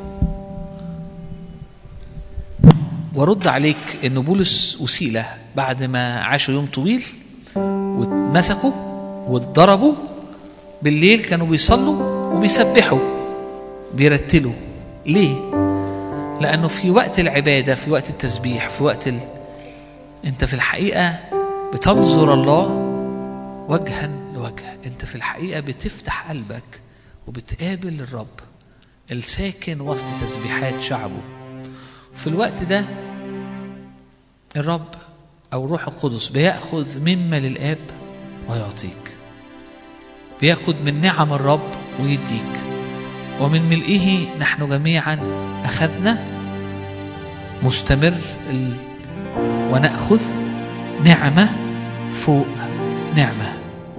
ورد عليك ان بولس وسيلة بعد ما عاشوا يوم طويل واتمسكوا واتضربوا بالليل كانوا بيصلوا وبيسبحوا بيرتلوا ليه؟ لأنه في وقت العبادة في وقت التسبيح في وقت ال... انت في الحقيقة بتنظر الله وجها لوجه انت في الحقيقة بتفتح قلبك وبتقابل الرب الساكن وسط تسبيحات شعبه في الوقت ده الرب أو الروح القدس بيأخذ مما للآب ويعطيك بيأخذ من نعم الرب ويديك ومن ملئه نحن جميعا أخذنا مستمر ال... ونأخذ نعمة فوق نعمة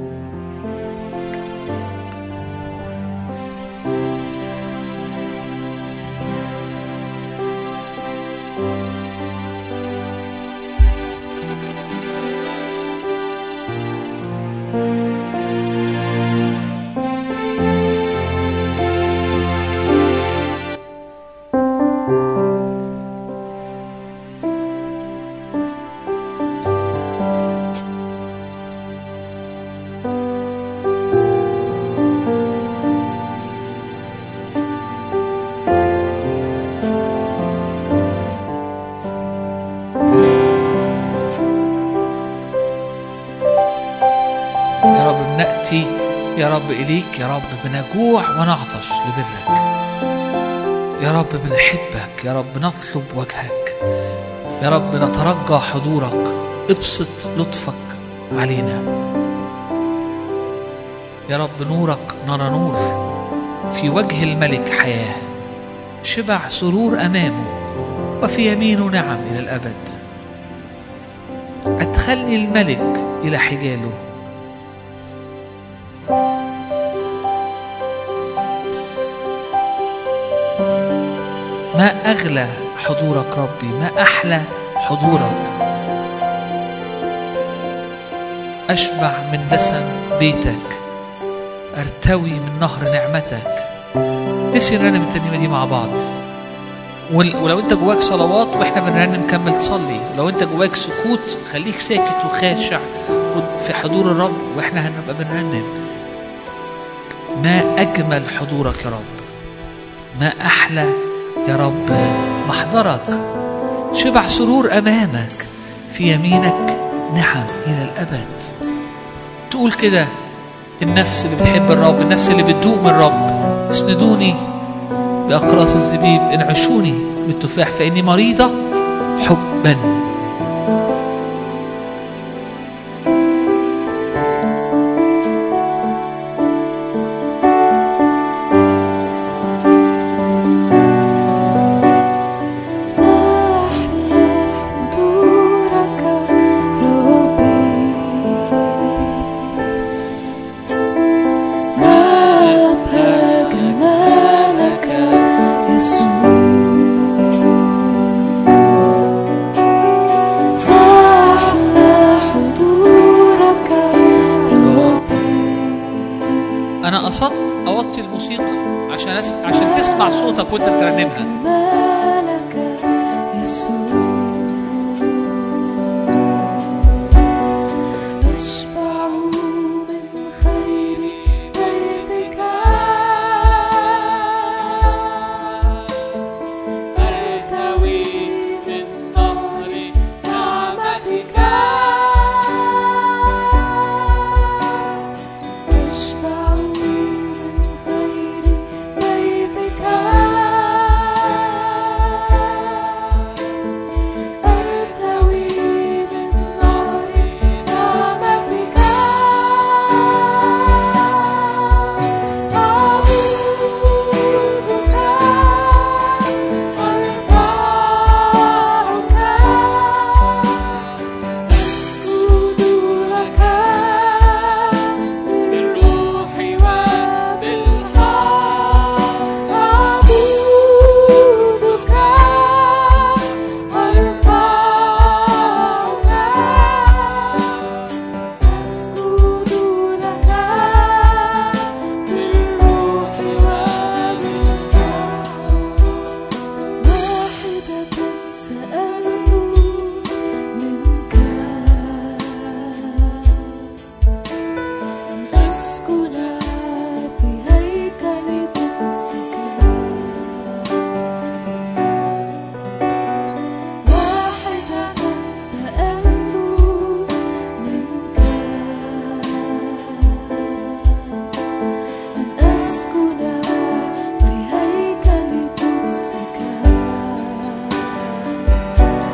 يا رب بنأتي يا رب إليك يا رب بنجوع ونعطش لبرك يا رب بنحبك يا رب نطلب وجهك يا رب نترجى حضورك ابسط لطفك علينا يا رب نورك نرى نور في وجه الملك حياة شبع سرور أمامه وفي يمينه نعم إلى الأبد أدخلني الملك إلى حجاله ما أغلى حضورك ربي ما أحلى حضورك أشبع من دسم بيتك أرتوي من نهر نعمتك نفسي نرنم الترنيمة دي مع بعض ول- ولو انت جواك صلوات واحنا بنرنم كمل تصلي ولو انت جواك سكوت خليك ساكت وخاشع في حضور الرب واحنا هنبقى بنرنم ما اجمل حضورك يا رب ما احلى يا رب محضرك شبع سرور امامك في يمينك نعم الى الابد تقول كده النفس اللي بتحب الرب النفس اللي بتدوق من الرب اسندوني بأقراص الزبيب انعشوني بالتفاح فإني مريضة حبا
أحلى حضورك ربي ما أبهى جمالك يسوع أحلى حضورك ربي
أنا قصدت أوطي الموسيقى عشان أس... عشان تسمع صوتك وأنت بترنمها
جمالك يسوع أشبع من خير بيتك أرتوي من نهر نعمتك أشبع من خير بيتك أرتوي من نار نعمتك أعبدك أرفعك أسجد لك بالروح وبالحق أعبدك أرفعك أسجد لك بالروح وبالحق واحدة سألت منك أن أسكن في هيكل قدسك واحدة سألت منك أن أسكن في هيكل قدسك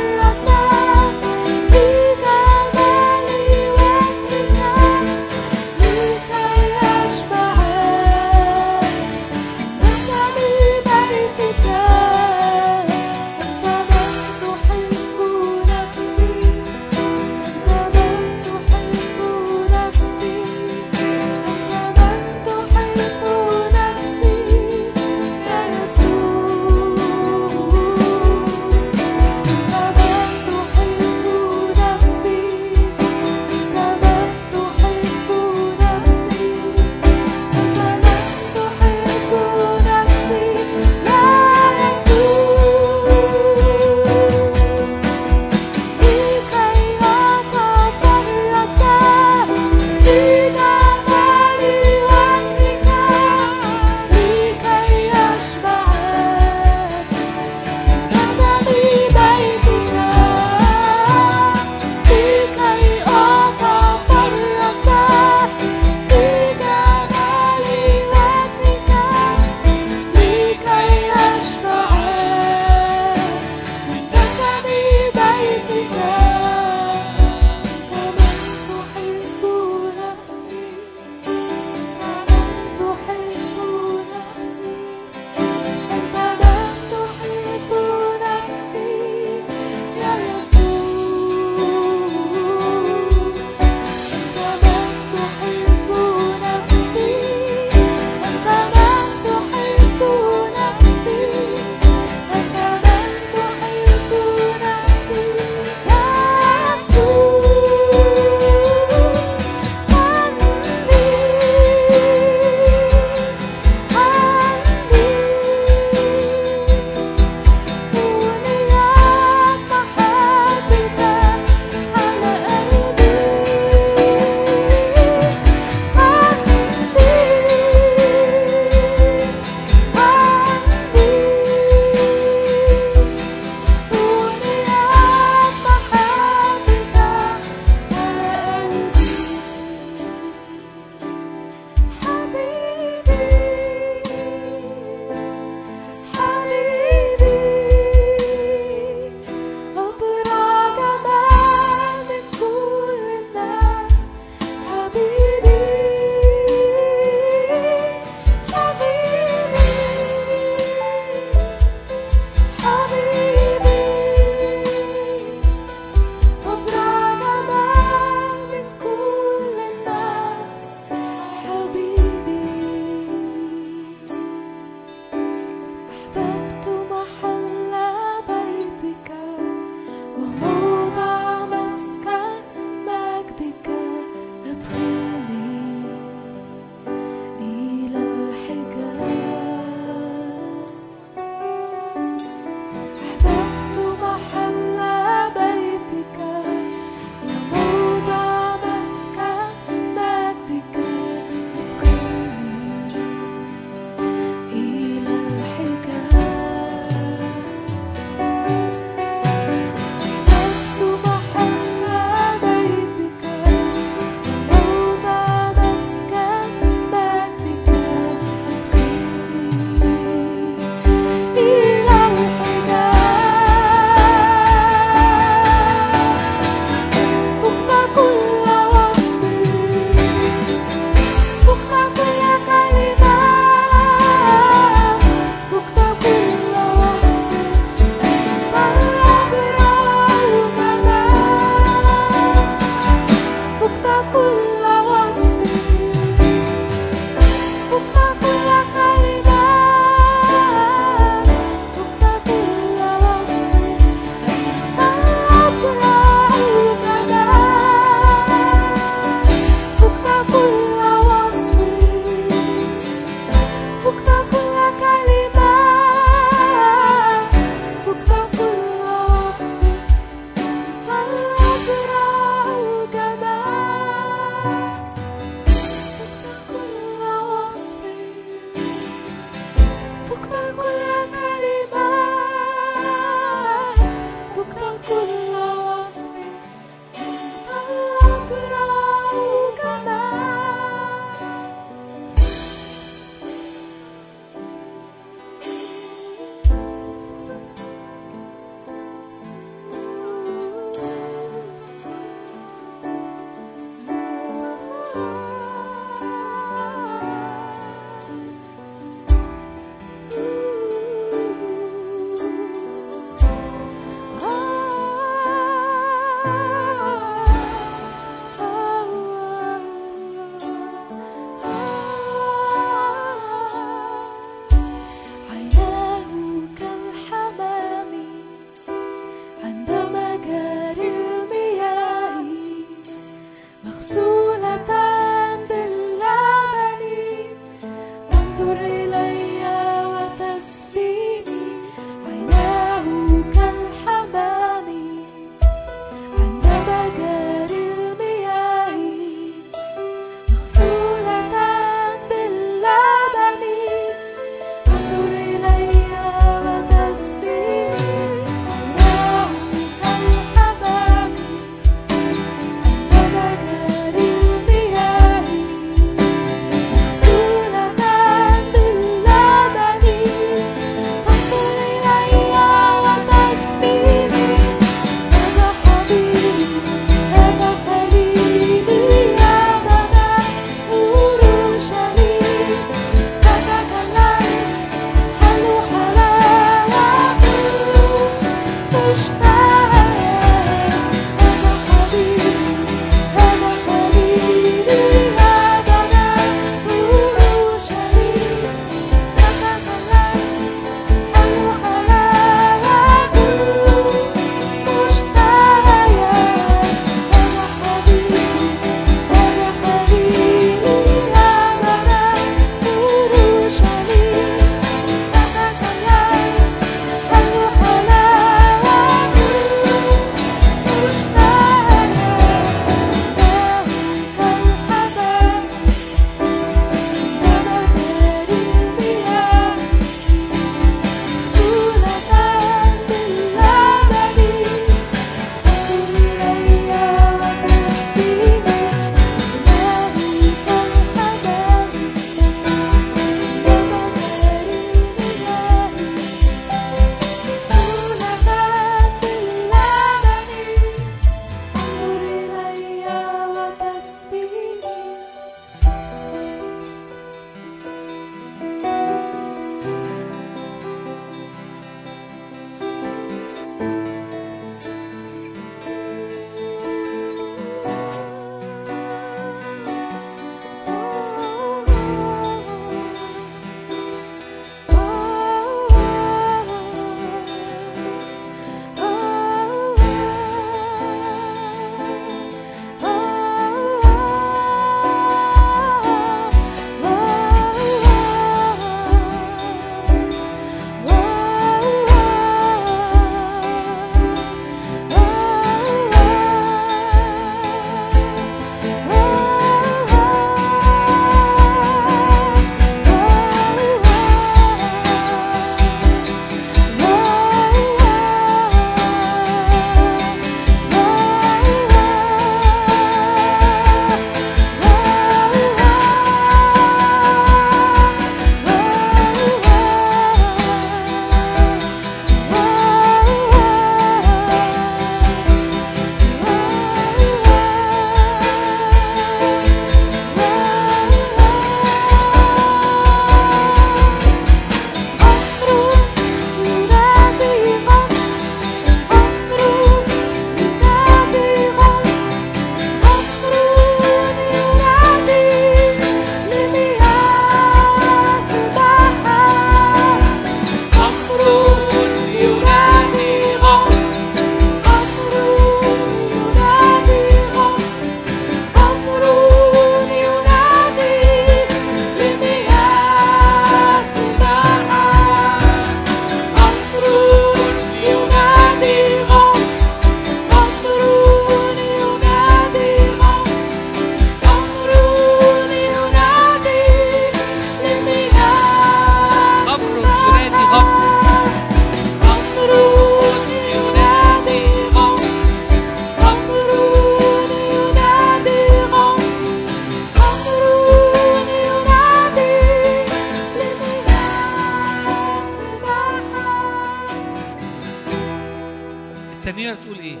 الترنيمة بتقول إيه؟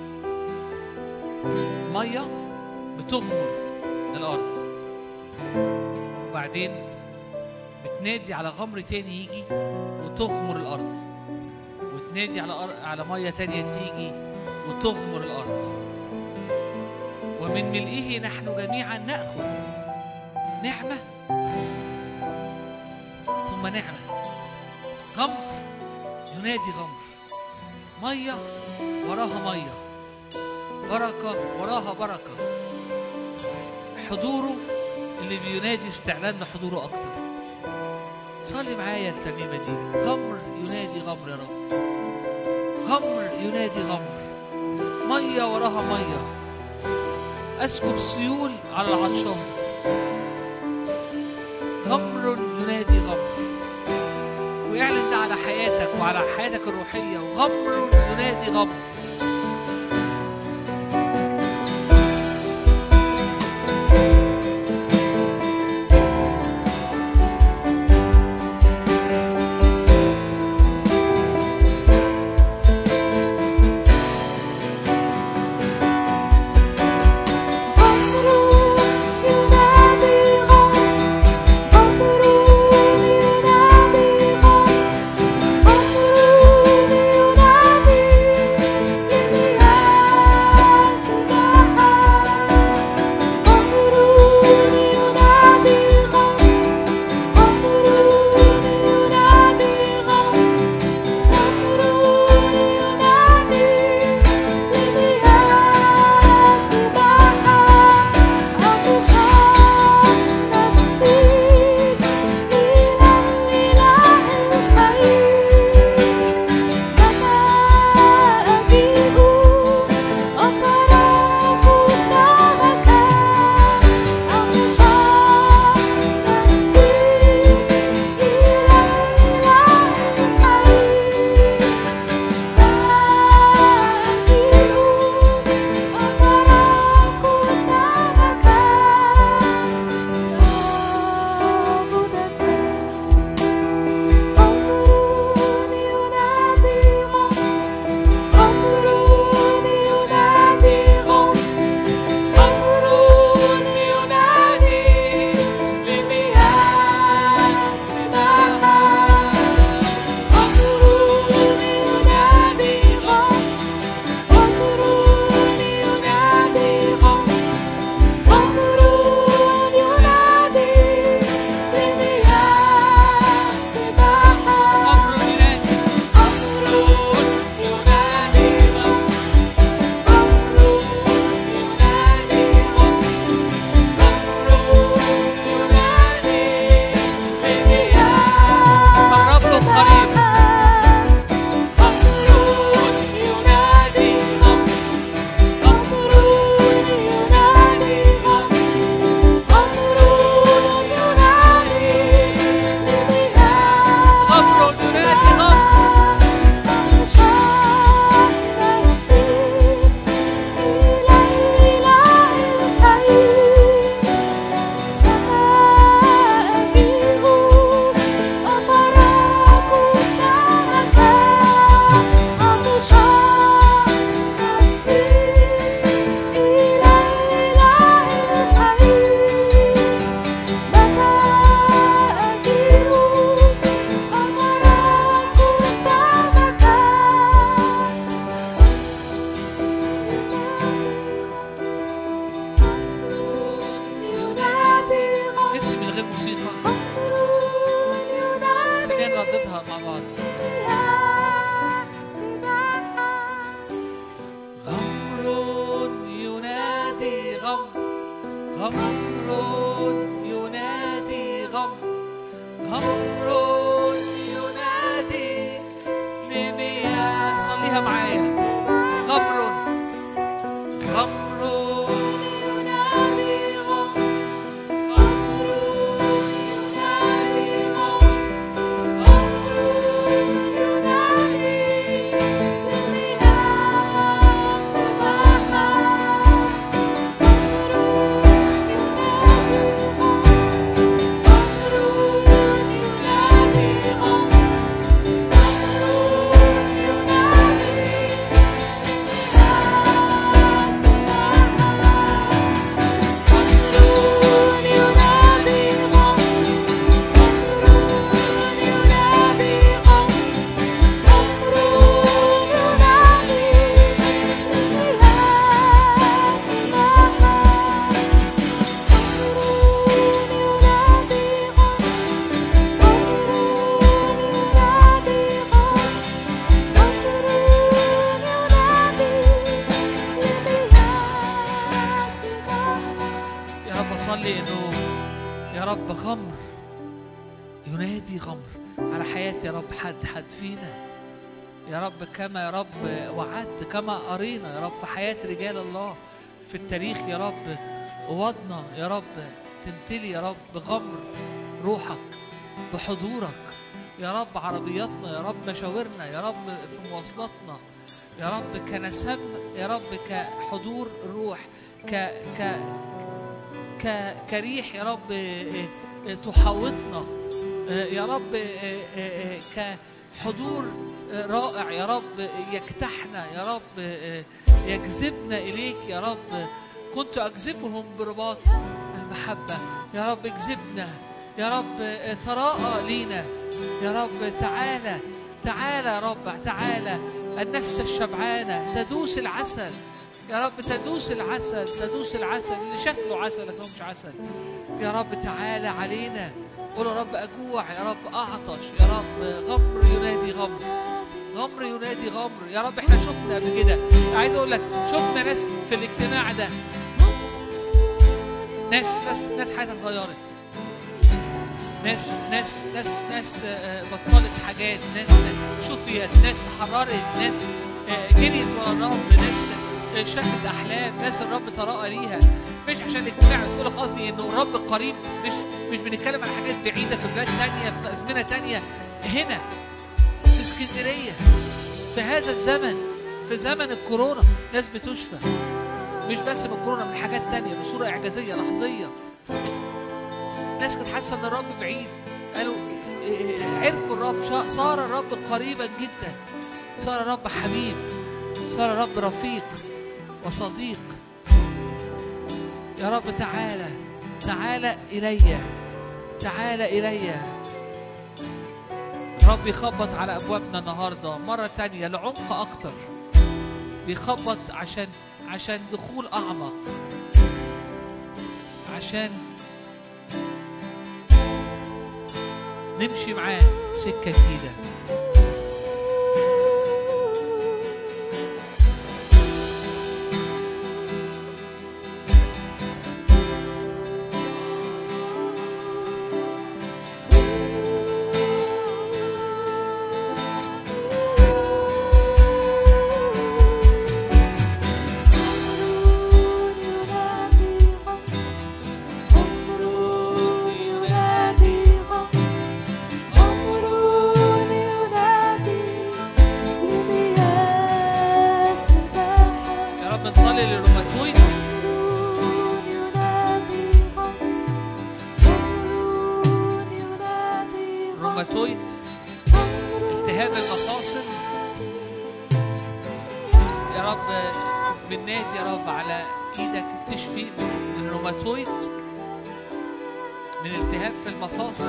مية بتغمر الأرض وبعدين بتنادي على غمر تاني يجي وتغمر الأرض وتنادي على أر... على مية تانية تيجي وتغمر الأرض ومن ملئه نحن جميعا نأخذ نعمة ثم نعمة غمر ينادي غمر مية وراها مية بركة وراها بركة حضوره اللي بينادي استعلان لحضوره أكتر صلي معايا الترنيمة دي غمر ينادي غمر يا رب غمر ينادي غمر مية وراها مية أسكب سيول على العطشان غمر ينادي غمر ويعلن ده على حياتك وعلى حياتك الروحية وغمر ينادي غمر
غمر ينادي غمر غمر ينادي غمر غمر ينادي لمياه سباحة غمر ينادي غمر غمر ينادي غمر غمر ينادي لمياه سباحة عطشان نفسي إلى الإله الحي متى أجيء أترى قدامك عطشان نفسي إلى الإله الحي
غمر ينادي الرب قريب غمر ينادي غمر نفسي من غير موسيقى خلينا نرددها مع بعض غمر ينادي غمر غمر ينادي غمر غمر ينادي لمياه صليها معايا غمر غمر
ينادي
رب غمر ينادي غمر على حياتي يا رب حد حد فينا يا رب كما يا رب وعدت كما قرينا يا رب في حياة رجال الله في التاريخ يا رب وضنا يا رب تمتلي يا رب بغمر روحك بحضورك يا رب عربياتنا يا رب مشاورنا يا رب في مواصلاتنا يا رب كنسم يا رب كحضور الروح ك ك ك كريح يا رب آه، آه، تحاوطنا آه، يا رب آه، آه، آه، كحضور آه، رائع يا رب يكتحنا يا رب آه، يجذبنا إليك يا رب كنت أجذبهم برباط المحبة يا رب اجذبنا يا رب آه، تراءى لينا يا رب تعالى تعالى يا رب تعالى النفس الشبعانة تدوس العسل يا رب تدوس العسل تدوس العسل اللي شكله عسل لكنه مش عسل يا رب تعالى علينا قول يا رب أجوع يا رب أعطش يا رب غمر ينادي غمر غمر ينادي غمر يا رب احنا شفنا قبل كده عايز اقول لك شفنا ناس في الاجتماع ده ناس ناس ناس حياتها اتغيرت ناس ناس ناس ناس آه، بطلت حاجات ناس شفيت ناس تحررت ناس آه، جريت ورا الرب ناس آه، شافت احلام ناس الرب تراءى ليها مش عشان الاجتماع بس بقول لك قصدي انه الرب قريب مش مش بنتكلم عن حاجات بعيده في بلاد تانية في ازمنه تانية هنا في اسكندريه في هذا الزمن في زمن الكورونا ناس بتشفى مش بس من الكورونا من حاجات تانية بصوره اعجازيه لحظيه ناس كانت حاسه ان الرب بعيد قالوا إيه إيه عرفوا الرب شا- صار الرب قريبا جدا صار الرب حبيب صار الرب رفيق وصديق يا رب تعالى تعالى الي تعالى الي رب يخبط على ابوابنا النهارده مره تانية لعمق اكتر بيخبط عشان عشان دخول اعمق عشان نمشي معاه سكة جديدة يا رب نصلي للروماتويد روماتويد التهاب المفاصل يا رب بالنادي يا رب على ايدك تشفي من الروماتويد من التهاب في المفاصل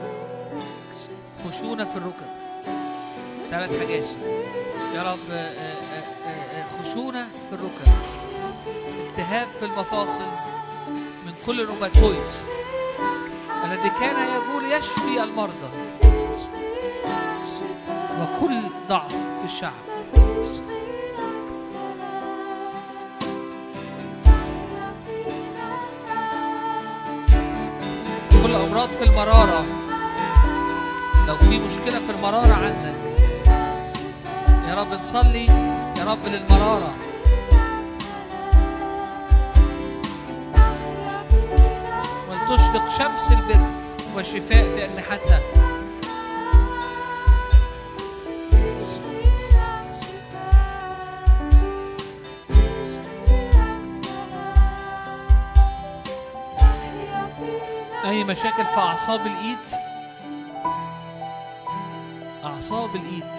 خشونة في الركب ثلاث حاجات يا رب آه، آه، آه، آه، خشونة في الركب التهاب في المفاصل من كل الروماتويد الذي كان يقول يشفي المرضى وكل ضعف في الشعب كل أمراض في المرارة لو في مشكلة في المرارة عندك يا رب نصلي يا رب للمرارة ولتشرق شمس البر والشفاء في أجنحتها أي مشاكل في أعصاب الإيد أعصاب الإيد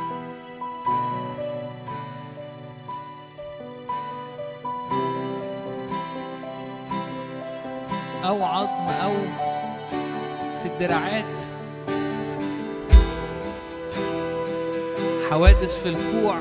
أو عظم أو في الدراعات حوادث في الكوع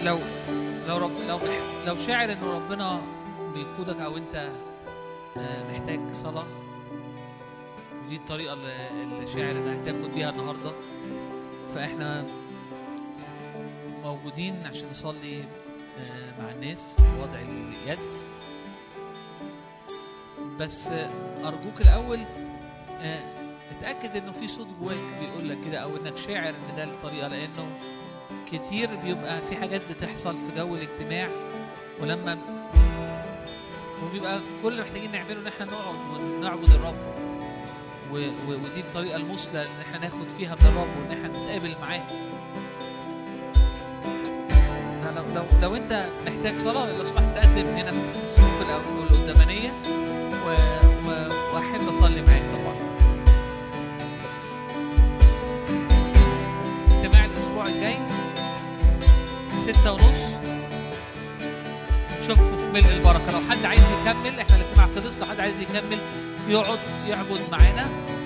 لو لو رب لو لو شاعر ان ربنا بيقودك او انت آه، محتاج صلاه ودي الطريقه اللي اللي شاعر انها هتاخد بيها النهارده فاحنا موجودين عشان نصلي آه، مع الناس بوضع اليد بس آه، ارجوك الاول آه، اتاكد انه في صوت جواك بيقول لك كده او انك شاعر ان ده الطريقه لانه كتير بيبقى في حاجات بتحصل في جو الاجتماع ولما وبيبقى كل اللي محتاجين نعمله ان احنا نقعد ونعبد الرب و... و... ودي الطريقه المثلى ان احنا ناخد فيها من الرب وان احنا نتقابل معاه لو لو لو انت محتاج صلاه لو سمحت تقدم هنا في الصفوف الأو- القدامانيه و... و... واحب اصلي معاك طبعا اجتماع الاسبوع الجاي ستة ونص نشوفكم في ملء البركه لو حد عايز يكمل احنا الاجتماع خلص لو حد عايز يكمل يقعد يعبد معانا